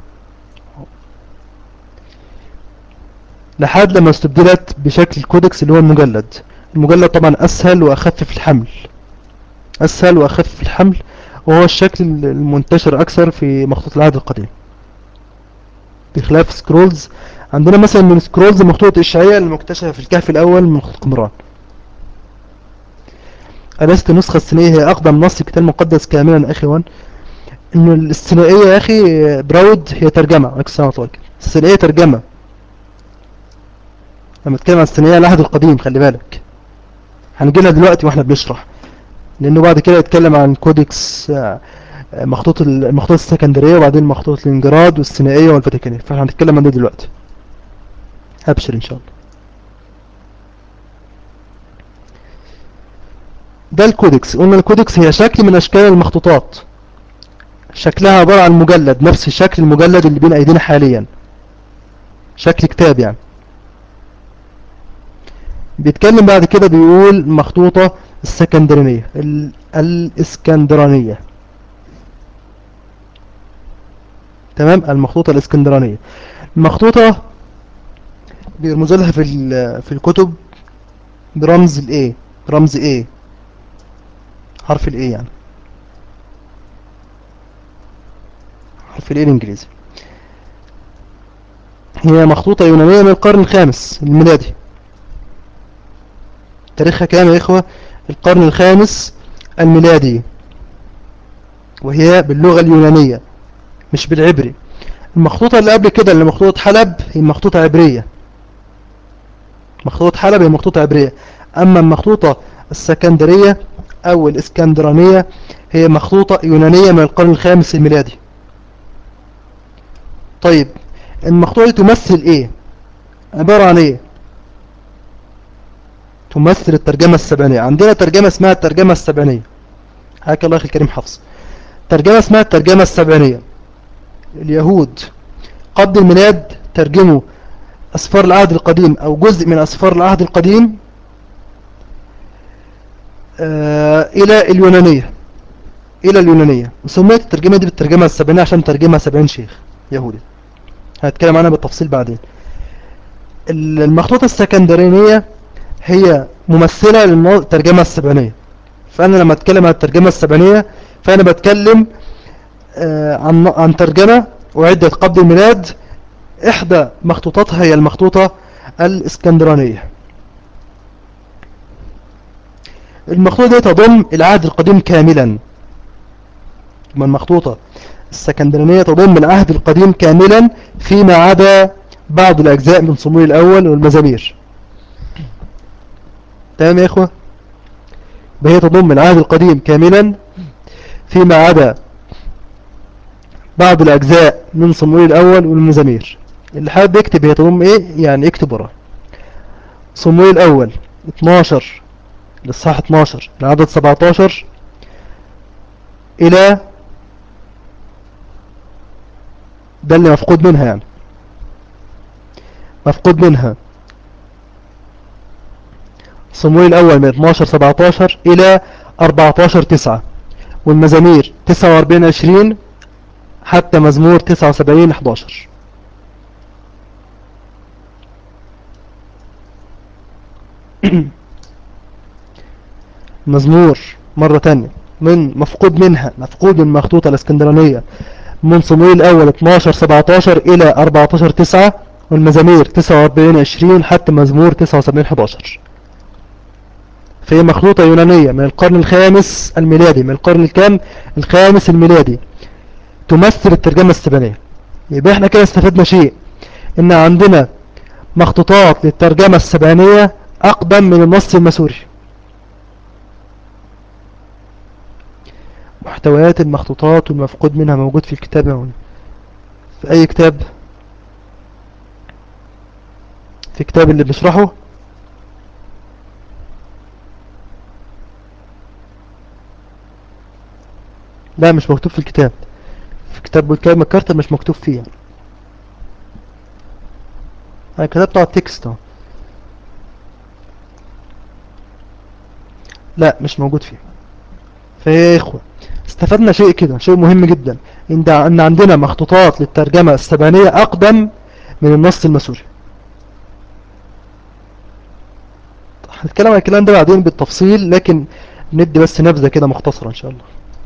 لحد لما استبدلت بشكل الكودكس اللي هو المجلد المجلد طبعا اسهل واخف في الحمل اسهل واخف في الحمل وهو الشكل المنتشر اكثر في مخطوط العهد القديم بخلاف سكرولز عندنا مثلا من سكرولز مخطوطة إشعياء المكتشفة في الكهف الأول من مخطوط قمران ألست النسخة السينية هي أقدم نص الكتاب المقدس كاملا أخي وان إنه السينائية يا أخي براود هي ترجمة عليك السلام عليكم السينائية ترجمة لما نتكلم عن السينائية العهد القديم خلي بالك هنجي لها دلوقتي واحنا بنشرح لأنه بعد كده يتكلم عن كودكس آه، مخطوط المخطوط السكندرية وبعدين مخطوط الانجراد والسينائية والفاتيكانية فاحنا هنتكلم عن ده دلوقتي ابشر ان شاء الله ده الكودكس قلنا الكودكس هي شكل من اشكال المخطوطات شكلها عبارة عن مجلد نفس شكل المجلد اللي بين ايدينا حاليا شكل كتاب يعني بيتكلم بعد كده بيقول مخطوطة السكندرانية ال- الاسكندرانية تمام المخطوطة الاسكندرانية المخطوطة بيرمز لها في ال- في الكتب برمز الايه رمز ايه حرف الايه يعني حرف الايه الانجليزي هي مخطوطة يونانية من القرن الخامس الميلادي تاريخها كام يا إخوة القرن الخامس الميلادي وهي باللغة اليونانية مش بالعبري المخطوطة اللي قبل كده اللي مخطوطة حلب هي مخطوطة عبرية مخطوطة حلب هي مخطوطة عبرية أما المخطوطة السكندرية أو الإسكندرانية هي مخطوطة يونانية من القرن الخامس الميلادي طيب المخطوطة دي تمثل إيه عبارة عن إيه تمثل الترجمة السبعينية عندنا ترجمة اسمها الترجمة السبعينية حياك الله أخي الكريم حفص ترجمة اسمها الترجمة السبعينية اليهود قبل الميلاد ترجموا أسفار العهد القديم أو جزء من أسفار العهد القديم آه إلى اليونانية إلى اليونانية وسميت الترجمة دي بالترجمة السبعينية عشان ترجمها سبعين شيخ يهودي هنتكلم عنها بالتفصيل بعدين المخطوطة السكندرينية هي ممثلة للترجمة السبعينية فأنا لما أتكلم عن الترجمة السبعينية فأنا بتكلم آه عن عن ترجمة أعدت قبل الميلاد إحدى مخطوطاتها هي المخطوطة الإسكندرانية المخطوطة دي تضم العهد القديم كاملا ما المخطوطة السكندرانية تضم العهد القديم كاملا فيما عدا بعض الأجزاء من صموئيل الأول والمزامير تمام يا إخوة هي تضم العهد القديم كاملا فيما عدا بعض الأجزاء من صموئيل الأول والمزامير اللي حابب يكتب هي تضم إيه يعني يكتب وراه صموئيل الأول 12 للصح 12 العدد 17 إلى ده اللي مفقود منها يعني مفقود منها صموئيل الأول من 12 17 إلى 14 9 والمزامير 49 20 حتى مزمور 79 11 مزمور مرة تانية من مفقود منها مفقود من مخطوطة الاسكندرانية من صموئيل الأول 12 17 إلى 14 9 والمزامير 49 20 حتى مزمور 79 11 فهي مخلوطة يونانية من القرن الخامس الميلادي من القرن الكام الخامس الميلادي تمثل الترجمة السبانية يبقى احنا كده استفدنا شيء ان عندنا مخطوطات للترجمة السبانية اقدم من النص المسوري محتويات المخطوطات والمفقود منها موجود في الكتاب هنا في اي كتاب في كتاب اللي بنشرحه لا مش مكتوب في الكتاب في كتاب كتاب مكارتر مش مكتوب فيه يعني. انا كتبت على التكست اهو لا مش موجود فيه فيا اخوة استفدنا شيء كده شيء مهم جدا ان ده- ان عندنا مخطوطات للترجمة السبانية اقدم من النص المسوري هنتكلم عن الكلام ده بعدين بالتفصيل لكن ندي بس نبذة كده مختصرة ان شاء الله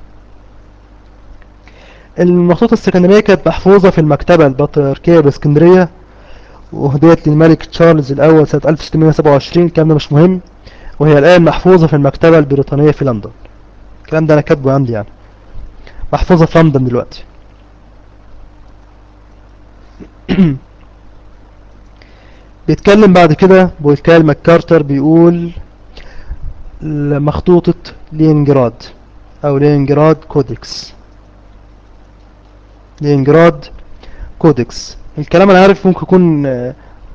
المخطوطة السكندرية كانت محفوظة في المكتبة البطريركية باسكندرية وهديت للملك تشارلز الأول سنة 1627 الكلام ده مش مهم وهي الآن محفوظة في المكتبة البريطانية في لندن الكلام ده أنا كاتبه عندي يعني محفوظة في لندن دلوقتي بيتكلم بعد كده بويكال ماكارتر بيقول مخطوطة لينجراد أو لينجراد كودكس لينجراد كودكس الكلام أنا عارف ممكن يكون آه،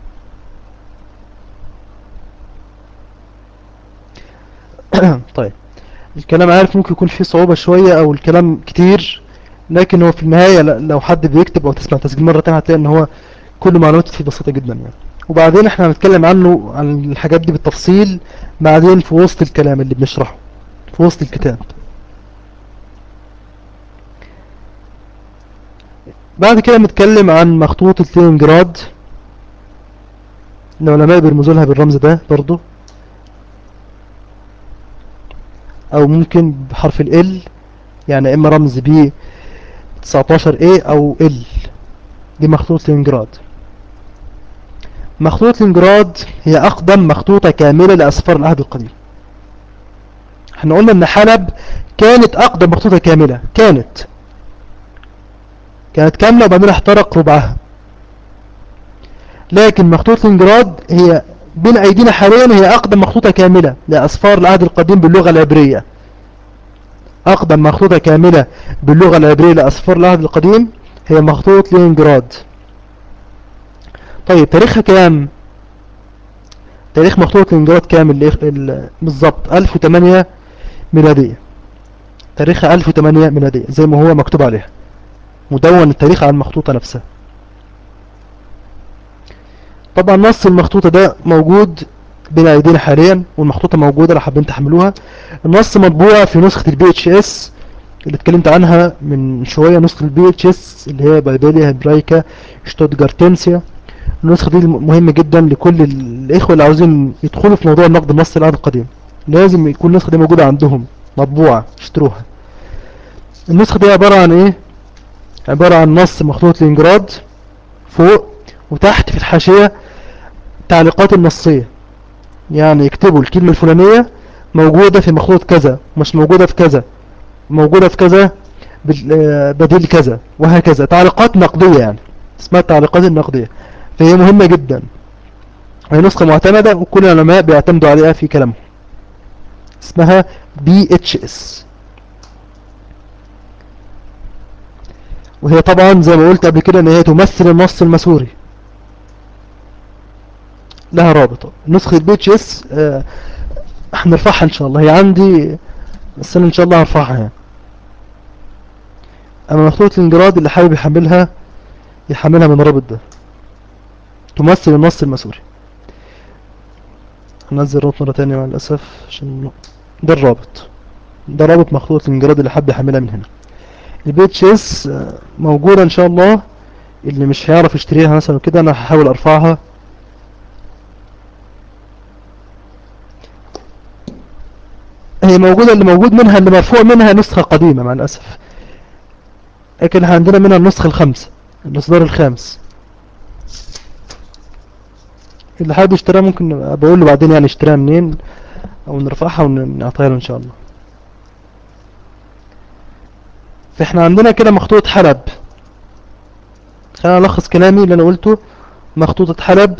طيب الكلام عارف ممكن يكون فيه صعوبة شوية او الكلام كتير لكن هو في النهاية ل- لو حد بيكتب او تسمع تسجيل مرة تانية هتلاقي ان هو كل معلوماته فيه بسيطة جدا يعني وبعدين احنا هنتكلم عنه عن الحاجات دي بالتفصيل بعدين في وسط الكلام اللي بنشرحه في وسط الكتاب بعد كده نتكلم عن مخطوطة لينجراد العلماء بيرمزوا لها بالرمز ده برضو او ممكن بحرف ال يعني اما رمز ب 19 a او ال دي مخطوطة لينجراد مخطوطة لينجراد هي اقدم مخطوطة كاملة لاسفار العهد القديم احنا قلنا ان حلب كانت اقدم مخطوطة كاملة كانت كانت كاملة وبعدين احترق ربعها لكن مخطوطة لينجراد هي بين ايدينا حاليا هي اقدم مخطوطة كاملة لاسفار العهد القديم باللغة العبرية اقدم مخطوطة كاملة باللغة العبرية لاسفار العهد القديم هي مخطوطة لينجراد طيب تاريخها كام تاريخ مخطوطة لينجراد كام اللي ال- بالظبط 1008 ميلادية تاريخها 1008 ميلادية زي ما هو مكتوب عليها مدون التاريخ على المخطوطة نفسها طبعا نص المخطوطة ده موجود بين ايدينا حاليا والمخطوطة موجودة لو حابين تحملوها النص مطبوع في نسخة البي اتش اس اللي اتكلمت عنها من شوية نسخة البي اتش اس اللي هي بايبيليا هبرايكا شتوتجارتنسيا النسخة دي مهمة جدا لكل الإخوة اللي عاوزين يدخلوا في موضوع النقد النصي العهد القديم لازم يكون النسخة دي موجودة عندهم مطبوعة اشتروها النسخة دي عبارة عن ايه عبارة عن نص مخطوط لينجراد فوق وتحت في الحاشية تعليقات النصية يعني يكتبوا الكلمة الفلانية موجودة في مخطوط كذا مش موجودة في كذا موجودة في كذا بال- آه، بديل كذا وهكذا تعليقات نقدية يعني اسمها التعليقات النقدية فهي مهمة جدا هي نسخة معتمدة وكل العلماء بيعتمدوا عليها في كلامهم اسمها بي اتش اس وهي طبعا زي ما قلت قبل كده ان هي تمثل النص المسوري لها رابطة نسخة بي اتش اس هنرفعها ان شاء الله هي عندي بس انا ان شاء الله هرفعها يعني اما مخطوطة الانجراد اللي حابب يحملها يحملها من الرابط ده تمثل النص المسوري هنزل الرابط مرة تانية مع الأسف عشان ده الرابط ده رابط مخطوطة الانجراد اللي حابب يحملها من هنا البي اتش اس موجودة ان شاء الله اللي مش هيعرف يشتريها مثلا كده انا هحاول ارفعها هي موجودة اللي موجود منها اللي مرفوع منها نسخة قديمة مع الأسف لكن احنا عندنا منها النسخة الخامسة الإصدار الخامس اللي حابب يشتريها ممكن بقول له بعدين يعني اشتريها منين او نرفعها ونعطيها له ان شاء الله فاحنا عندنا كده مخطوطة حلب خلينا نلخص كلامي اللي انا قلته مخطوطة حلب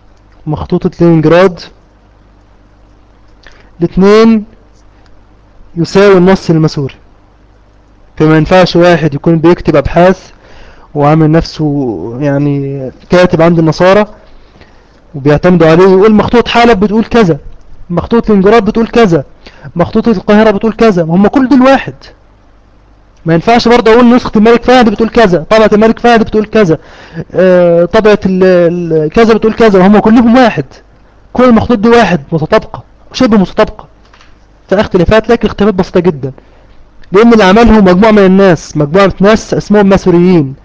مخطوطة لينجراد الاثنين يساوي النص المسوري فما ينفعش واحد يكون بيكتب ابحاث وعامل نفسه يعني كاتب عند النصارى وبيعتمدوا عليه يقول مخطوط حلب بتقول كذا مخطوط الانجراد بتقول كذا مخطوطة القاهرة بتقول كذا هم كل دول واحد ما ينفعش برضه اقول نسخة الملك فهد بتقول كذا طبعة الملك فهد بتقول كذا آه طبعة كذا بتقول كذا وهم كلهم واحد كل المخطوط دي واحد متطابقة شبه متطابقة في اختلافات لكن اختلافات بسيطة جدا لان اللي عملهم مجموعة من الناس مجموعة ناس اسمهم مسوريين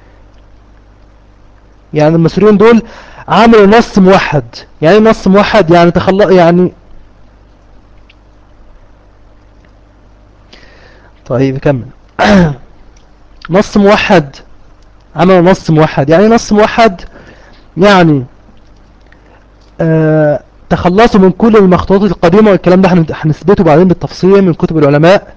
يعني المسوريين دول عملوا نص موحد يعني ايه نص موحد يعني تخلق يعني طيب كمل نص موحد عملوا نص موحد يعني نص موحد يعني آه تخلصوا من كل المخطوطات القديمة والكلام ده هنثبته بعدين بالتفصيل من كتب العلماء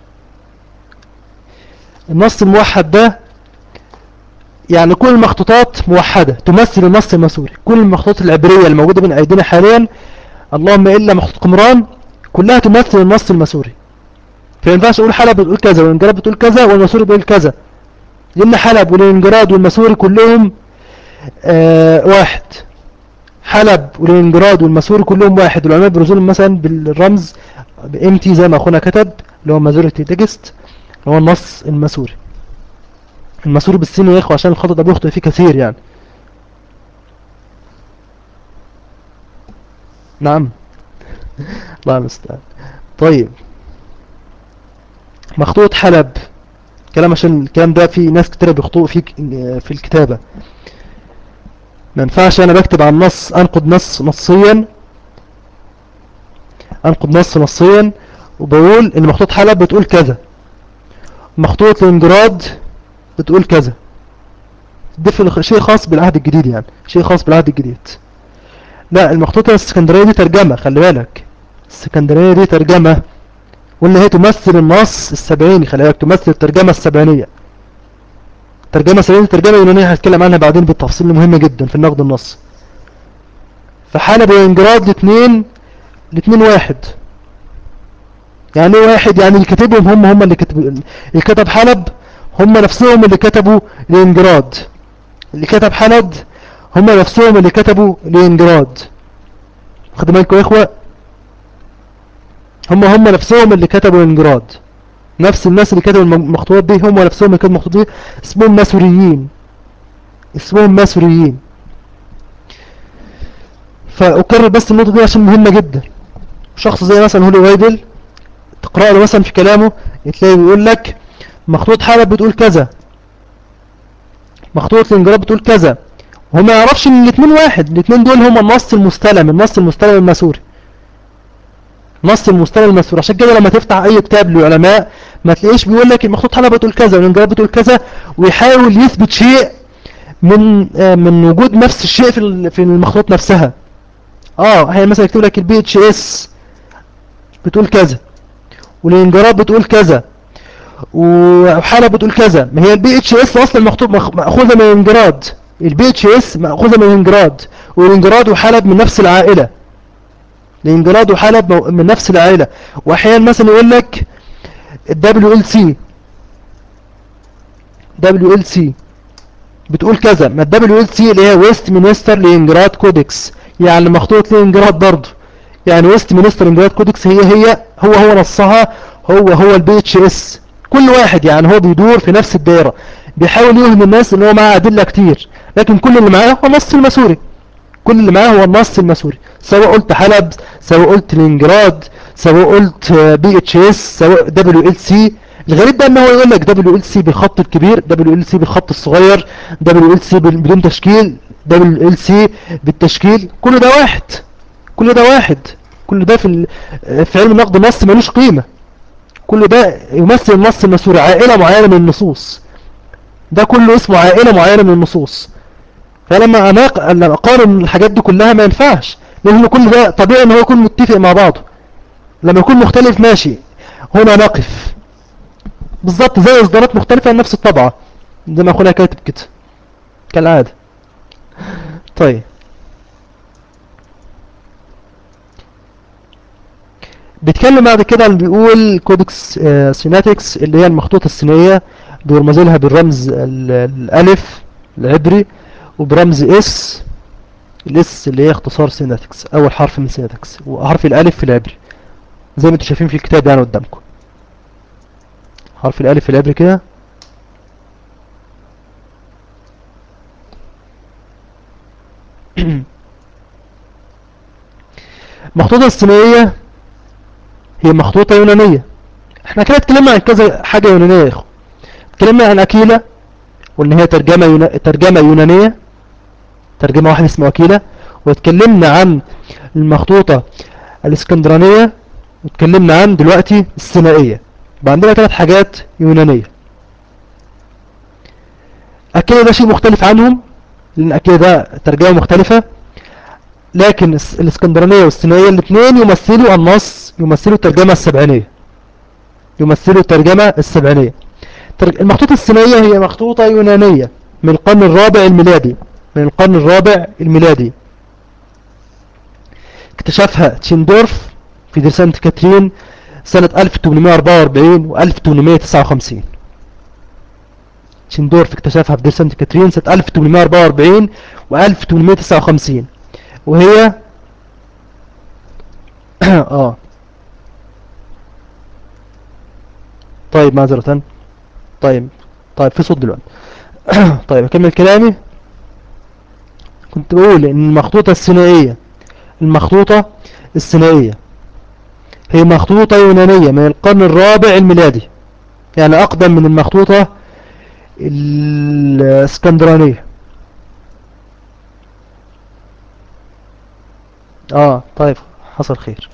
النص الموحد ده يعني كل المخطوطات موحدة تمثل النص المسوري كل المخطوطات العبرية الموجودة بين أيدينا حاليا اللهم إلا مخطوط قمران كلها تمثل النص المسوري فما ينفعش اقول حلب بتقول كذا والانجراد بتقول كذا والمسوري بيقول كذا لان حلب والانجراد والمسوري كلهم آه واحد حلب والانجراد والمسوري كلهم واحد والعلماء بيرزولهم مثلا بالرمز ام تي زي ما اخونا كتب اللي هو مازوريتي تكست اللي هو النص المسوري المسوري بالسين يا اخو عشان الخطأ ده بيخطئ فيه كثير يعني نعم الله المستعان طيب مخطوط حلب كلام عشان الكلام ده في ناس كتير بيخطئوا فيه في الكتابة ما ينفعش انا بكتب عن نص انقد نص نصيا انقد نص نصيا وبقول ان مخطوط حلب بتقول كذا مخطوط لنجراد بتقول كذا ده في شيء خاص بالعهد الجديد يعني شيء خاص بالعهد الجديد لا المخطوطة الاسكندرية دي ترجمة خلي بالك الاسكندرية دي ترجمة وان هي تمثل النص السبعيني خلي بالك تمثل الترجمة السبعينية الترجمة السبعينية ترجمة يونانية هتكلم عنها بعدين بالتفصيل مهمة جدا في النقد النص فحلب وانجراد الاثنين الاثنين واحد يعني ايه واحد يعني اللي كاتبهم هم هم اللي كتبوا اللي كتب حلب هم نفسهم اللي كتبوا لينجراد اللي كتب حلب هم نفسهم اللي كتبوا لينجراد خدوا بالكم يا اخوه هم هم نفسهم اللي كتبوا لينجراد نفس الناس اللي كتبوا المخطوطات دي هم نفسهم اللي كتبوا المخطوطات دي اسمهم ماسوريين اسمهم ماسوريين فأكرر بس النقطة دي عشان مهمة جدا شخص زي مثلا هولي وايدل تقرأ له مثلا في كلامه تلاقيه بيقول لك مخطوط حلب بتقول كذا مخطوط لينجراد بتقول كذا وهو ما يعرفش ان الاثنين واحد الاثنين دول هما النص المستلم النص المستلم المسوري نص المستلم المسوري عشان كده لما تفتح اي كتاب للعلماء ما تلاقيش بيقول لك المخطوط حلب بتقول كذا والانجراد بتقول كذا ويحاول يثبت شيء من آه من وجود نفس الشيء في في المخطوط نفسها اه هي مثلا يكتب لك البي اتش اس بتقول كذا والانجراد بتقول كذا وحالة بتقول كذا ما هي البي اتش اس اصلا مخطوط ماخوذه من الانجراد البي اتش اس ماخوذه من الانجراد والانجراد وحلب من نفس العائله الانجراد وحلب من نفس العائله واحيانا مثلا يقول لك الدبليو ال سي دبليو ال سي بتقول كذا ما الدبليو ال سي اللي هي ويست مينستر لانجراد كودكس يعني مخطوط لانجراد برضه يعني ويست مينستر لانجراد كودكس هي هي هو هو نصها هو هو البي اتش اس كل واحد يعني هو بيدور في نفس الدائرة بيحاول يوهم الناس ان هو معاه ادلة كتير لكن كل اللي معاه هو النص المسوري كل اللي معاه هو النص المسوري سواء قلت حلب سواء قلت لينجراد سواء قلت بي اتش اس سواء دبليو ال سي الغريب بقى ان هو يقول لك دبليو ال سي بالخط الكبير دبليو ال سي بالخط الصغير دبليو ال سي بدون تشكيل دبليو ال سي بالتشكيل كل ده واحد كل ده واحد كل ده في في علم النقد النص ملوش قيمة كل ده يمثل النص المسوري عائلة معينة من النصوص ده كله اسمه عائلة معينة من النصوص فلما أناق... لما أقارن الحاجات دي كلها ما ينفعش لأن كل ده طبيعي ان هو يكون متفق مع بعضه لما يكون مختلف ماشي هنا نقف بالظبط زي إصدارات مختلفة عن نفس الطبعة زي ما أخونا كاتب كده كالعادة طيب بيتكلم بعد كده عن بيقول كودكس آه، سيناتكس اللي هي المخطوطة السينية بيرمز لها بالرمز ال- الألف العبري وبرمز اس الاس اللي هي اختصار سيناتكس أول حرف من سيناتكس وحرف الألف في العبري زي ما انتم شايفين في الكتاب يعني قدامكم حرف الألف في العبري كده المخطوطة السينية هي مخطوطة يونانية احنا كده اتكلمنا عن كذا حاجة يونانية يا اخو اتكلمنا عن أكيلة وان هي ترجمة يونا... ترجمة يونانية ترجمة واحدة اسمها أكيلة واتكلمنا عن المخطوطة الاسكندرانية واتكلمنا عن دلوقتي السينائية يبقى عندنا ثلاث حاجات يونانية أكيلة ده شيء مختلف عنهم لأن أكيلة ده ترجمة مختلفة لكن الس- الاسكندرانية والسينائية الاثنين يمثلوا النص يمثلوا الترجمة السبعينية يمثلوا الترجمة السبعينية ترج- المخطوطة السينائية هي مخطوطة يونانية من القرن الرابع الميلادي من القرن الرابع الميلادي اكتشفها تشيندورف في دير سانت كاترين سنة 1844 و 1859 تشيندورف اكتشفها في دير سانت كاترين سنة 1844 و 1859 وهي اه طيب معذرة طيب طيب في صوت دلوقتي طيب اكمل كلامي كنت بقول ان المخطوطة الثنائية المخطوطة الثنائية هي مخطوطة يونانية من القرن الرابع الميلادي يعني اقدم من المخطوطة الاسكندرانية اه طيب حصل خير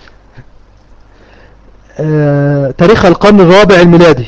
آه تاريخها القرن الرابع الميلادي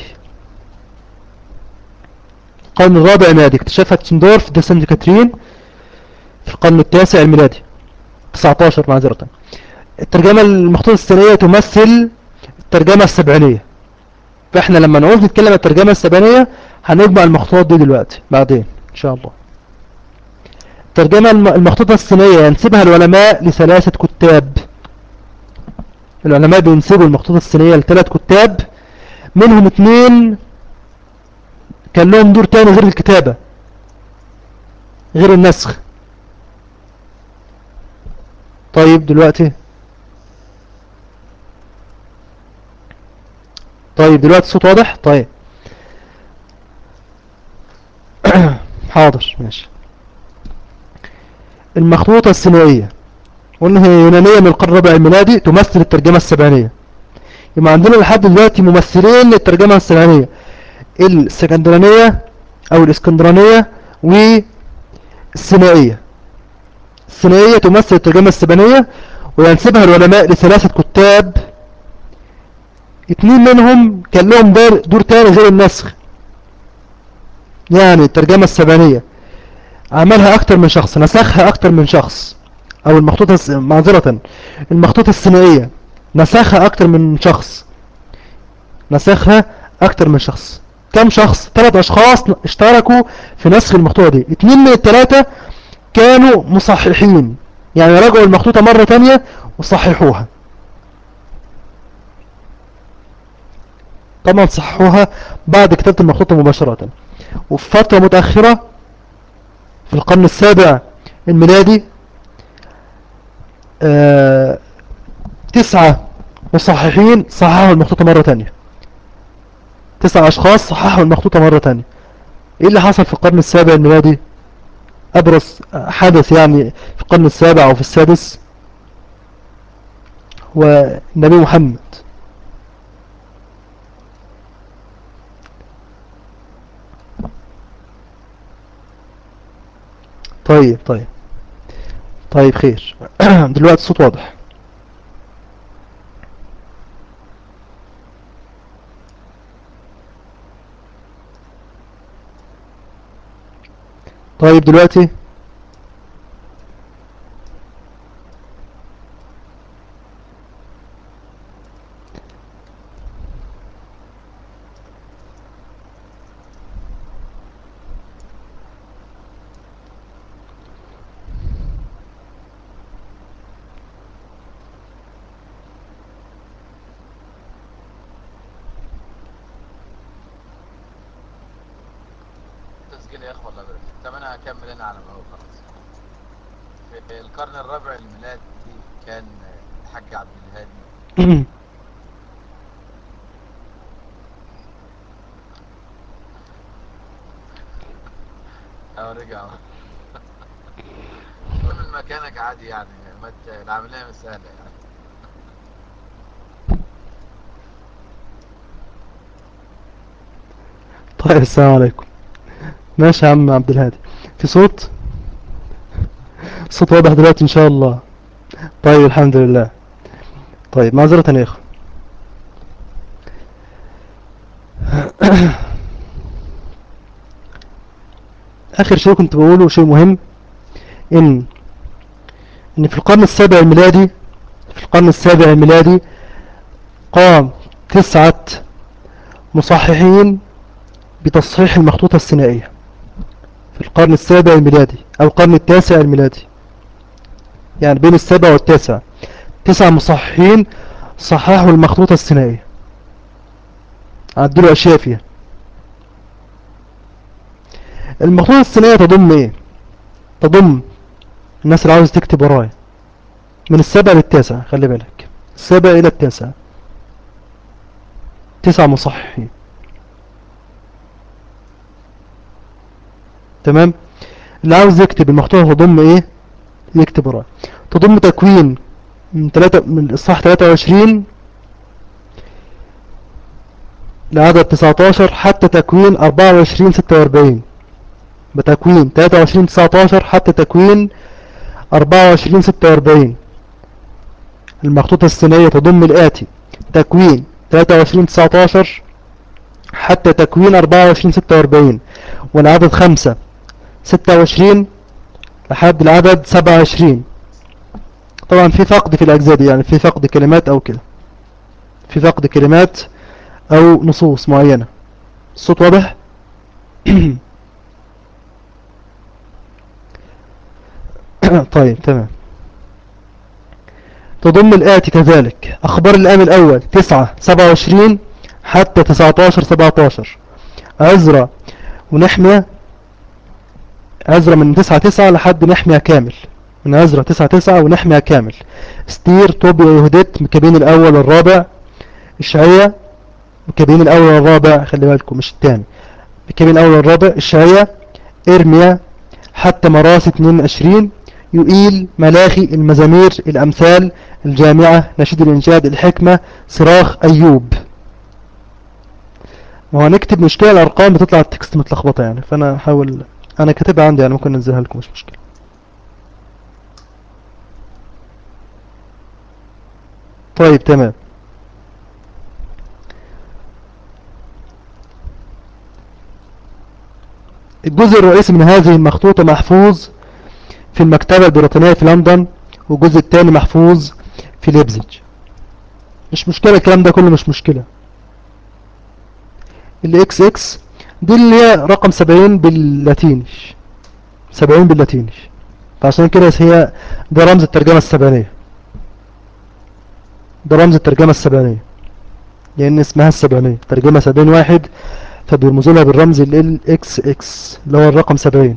القرن الرابع الميلادي اكتشفها تشندورف دي سانت كاترين في القرن التاسع الميلادي 19 معذرة الترجمة المخطوطة السنية تمثل الترجمة السبعينية فاحنا لما نعوز نتكلم عن الترجمة السبعينية هنجمع المخطوطات دي دلوقتي بعدين ان شاء الله الترجمة الم- المخطوطة السنية ينسبها العلماء لثلاثة كتاب العلماء بينسبوا المخطوطة السنية لثلاث كتاب منهم اثنين كان لهم دور تاني غير الكتابة غير النسخ طيب دلوقتي طيب دلوقتي الصوت واضح طيب حاضر ماشي المخطوطة السينائية قلنا هي يونانية من القرن الرابع الميلادي تمثل الترجمة السبعينية يبقى عندنا لحد دلوقتي ممثلين للترجمة السبعينية السكندرانية او الاسكندرانية والسينائية السينائية تمثل الترجمة السبعينية وينسبها العلماء لثلاثة كتاب اتنين منهم كان لهم دور, دور تاني غير النسخ يعني الترجمة السبعينية عملها اكتر من شخص نسخها اكتر من شخص او المخطوطة الس- معذرة المخطوطة السينائية نسخها اكتر من شخص نسخها اكتر من شخص كم شخص ثلاث اشخاص اشتركوا في نسخ المخطوطة دي اتنين من الثلاثة كانوا مصححين يعني رجعوا المخطوطة مرة تانية وصححوها طبعا صححوها بعد كتابة المخطوطة مباشرة وفي فترة متأخرة في القرن السابع الميلادي آه تسعة مصححين صححوا المخطوطة مرة تانية تسعة أشخاص صححوا المخطوطة مرة تانية إيه اللي حصل في القرن السابع الميلادي أبرز حدث يعني في القرن السابع أو في السادس هو النبي محمد طيب طيب طيب خير دلوقتي الصوت واضح طيب دلوقتي مشكلة يا اخوة الله يبارك فيك. طب انا هكمل انا على ما هو خلاص في القرن الرابع الميلادي كان الحاج عبد الهادي اه رجع كمل مكانك عادي يعني ما ت- العملية مش سهلة يعني طيب السلام عليكم ماشي يا عم عبد الهادي في صوت الصوت واضح دلوقتي ان شاء الله طيب الحمد لله طيب معذرة يا اخو اخر شيء كنت بقوله شيء مهم ان ان في القرن السابع الميلادي في القرن السابع الميلادي قام تسعة مصححين بتصحيح المخطوطة الثنائية في القرن السابع الميلادي أو القرن التاسع الميلادي يعني بين السابع والتاسع تسع مصححين صححوا المخطوطة الثنائية عدلوا أشياء فيها المخطوطة الثنائية تضم إيه؟ تضم الناس اللي عاوز تكتب ورايا من السابع للتاسع خلي بالك السابع إلى التاسع تسع مصححين تمام اللي عاوز يكتب المخطوطة تضم ايه يكتب ورايا تضم تكوين من تلاتة من الإصحاح 23 لعدد 19 حتى تكوين 24 46 بتكوين 23 19 حتى تكوين 24 46 المخطوطة الثنائية تضم الآتي تكوين 23 19 حتى تكوين 24 46 والعدد 5 26 لحد العدد 27 طبعا في فقد في الأجزاء دي يعني في فقد كلمات أو كده في فقد كلمات أو نصوص معينة الصوت واضح طيب تمام تضم الآتي كذلك أخبار الآن الأول 9 27 حتى 19 17 عزرا ونحمية عزرا من 9 9 لحد نحمية كامل من عزرا 9 9 ونحمية كامل ستير طوبيا يهوديت مكابين الأول والرابع إشعية مكابين الأول والرابع خلي بالكم مش الثاني مكابين الأول والرابع إشعية إرميا حتى مراس 22 يؤيل ملاخي المزامير الأمثال الجامعة نشيد الإنشاد الحكمة صراخ أيوب ما هو نكتب مشكلة الأرقام بتطلع التكست متلخبطة يعني فأنا هحاول أنا كاتبها عندي يعني ممكن أنزلها لكم مش مشكلة طيب تمام الجزء الرئيسي من هذه المخطوطة محفوظ في المكتبة البريطانية في لندن والجزء الثاني محفوظ في ليبزيج مش مشكلة الكلام ده كله مش مشكلة الاكس اكس دي اللي هي رقم 70 باللاتينيش 70 باللاتينيش فعشان كده هي ده رمز الترجمة السبعينية ده رمز الترجمة السبعينية لأن اسمها السبعينية ترجمة 70 واحد فبيرمزوا لها بالرمز ال اكس اكس اللي هو الرقم 70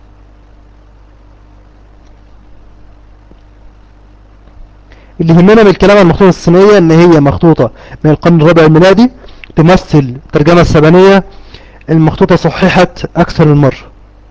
اللي يهمنا من الكلام عن المخطوطة الصينية ان هي مخطوطة من القرن الرابع الميلادي تمثل الترجمة السبعينية المخطوطة صححت اكثر من مرة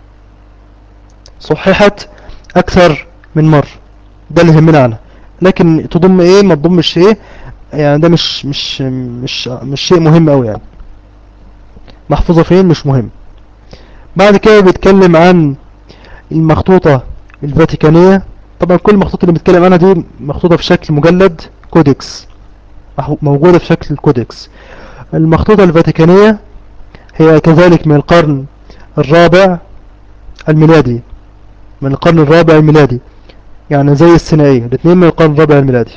صححت اكثر من مرة ده اللي يهمنا عنها لكن تضم ايه ما تضمش ايه يعني ده مش مش مش مش شيء مهم قوي يعني محفوظة فين مش مهم بعد كده بيتكلم عن المخطوطة الفاتيكانية طبعا كل المخطوطة اللي بيتكلم عنها دي مخطوطة في شكل مجلد كودكس موجودة في شكل الكودكس المخطوطة الفاتيكانية هي كذلك من القرن الرابع الميلادي من القرن الرابع الميلادي يعني زي الثنائية الاثنين من القرن الرابع الميلادي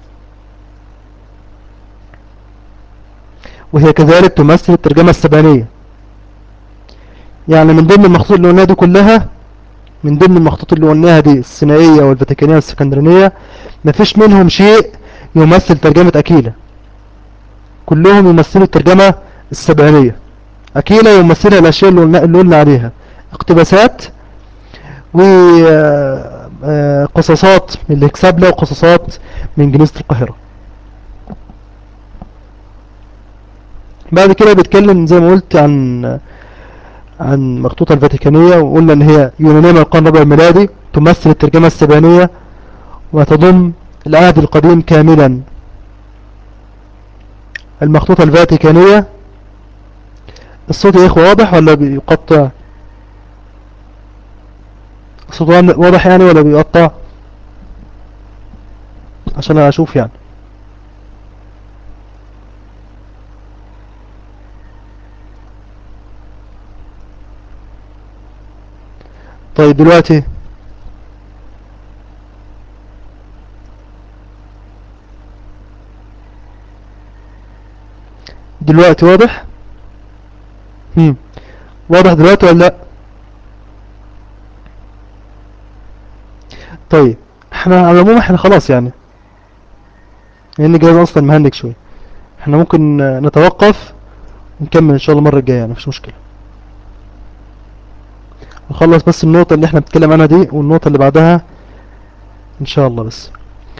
وهي كذلك تمثل الترجمة السبعينية يعني من ضمن المخطوط اللي قلناها دي كلها من ضمن المخطوط اللي قلناها دي الثنائية والفاتيكانية والسكندرانية مفيش منهم شيء يمثل ترجمة أكيلة كلهم يمثلوا الترجمة السبعينية أكيلة يمثلها الأشياء اللي قلنا, اللي قلنا عليها اقتباسات وقصصات من الهكسابلة وقصصات من جنيسة القاهرة بعد كده بيتكلم زي ما قلت عن عن مخطوطة الفاتيكانية وقلنا ان هي يونانية من القرن الرابع الميلادي تمثل الترجمة السبانية وتضم العهد القديم كاملا المخطوطة الفاتيكانية الصوت يا اخوة واضح ولا بيقطع الصوت واضح يعني ولا بيقطع عشان اشوف يعني طيب دلوقتي دلوقتي واضح هم. واضح دلوقتي ولا لا طيب احنا على العموم احنا خلاص يعني لان الجهاز اصلا مهنج شويه احنا ممكن نتوقف ونكمل ان شاء الله المره الجايه يعني مفيش مشكله نخلص بس النقطه اللي احنا بنتكلم عنها دي والنقطه اللي بعدها ان شاء الله بس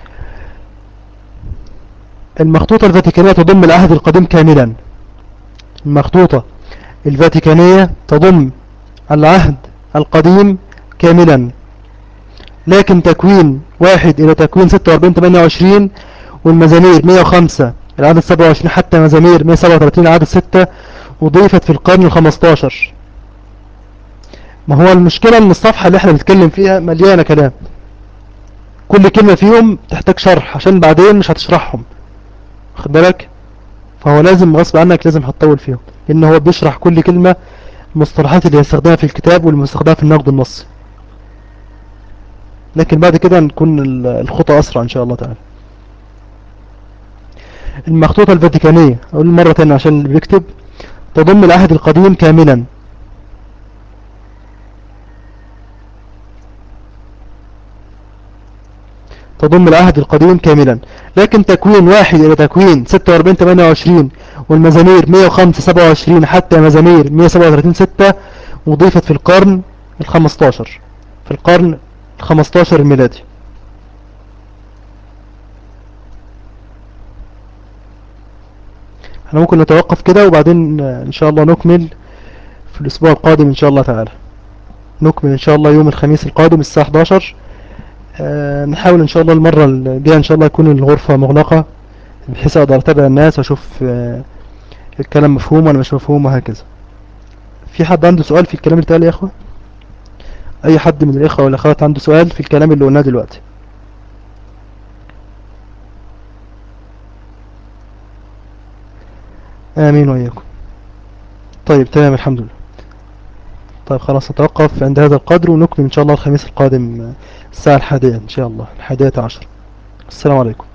المخطوطة الفاتيكانية تضم العهد القديم كاملا المخطوطة الفاتيكانية تضم العهد القديم كاملا لكن تكوين واحد الى تكوين 46 28 والمزامير 105 العدد 27 حتى مزامير 137 العدد 6 وضيفت في القرن ال 15 ما هو المشكلة ان الصفحة اللي احنا بنتكلم فيها مليانة كلام كل كلمة فيهم تحتاج شرح عشان بعدين مش هتشرحهم واخد بالك فهو لازم غصب عنك لازم هتطول فيهم لان هو بيشرح كل كلمة المصطلحات اللي هيستخدمها في الكتاب والمستخدمة في النقد النصي لكن بعد كده نكون الخطى اسرع ان شاء الله تعالى المخطوطة الفاتيكانية اقول مرة تانية عشان اللي بيكتب تضم العهد القديم كاملا تضم العهد القديم كاملا لكن تكوين واحد الى تكوين 46 28 والمزامير 105 27 حتى مزامير 137 6 وضيفت في القرن ال 15 في القرن ال 15 الميلادي احنا ممكن نتوقف كده وبعدين ان شاء الله نكمل في الاسبوع القادم ان شاء الله تعالى نكمل ان شاء الله يوم الخميس القادم الساعة 11 أه نحاول ان شاء الله المرة الجاية ان شاء الله يكون الغرفة مغلقة بحيث اقدر اتابع الناس واشوف أه الكلام مفهوم ولا مش مفهوم وهكذا في حد عنده سؤال في الكلام اللي اتقال يا اخوة اي حد من الاخوة والاخوات عنده سؤال في الكلام اللي قلناه دلوقتي امين واياكم طيب تمام الحمد لله طيب خلاص نتوقف عند هذا القدر ونكمل ان شاء الله الخميس القادم الساعة الحادية ان شاء الله الحادية عشر السلام عليكم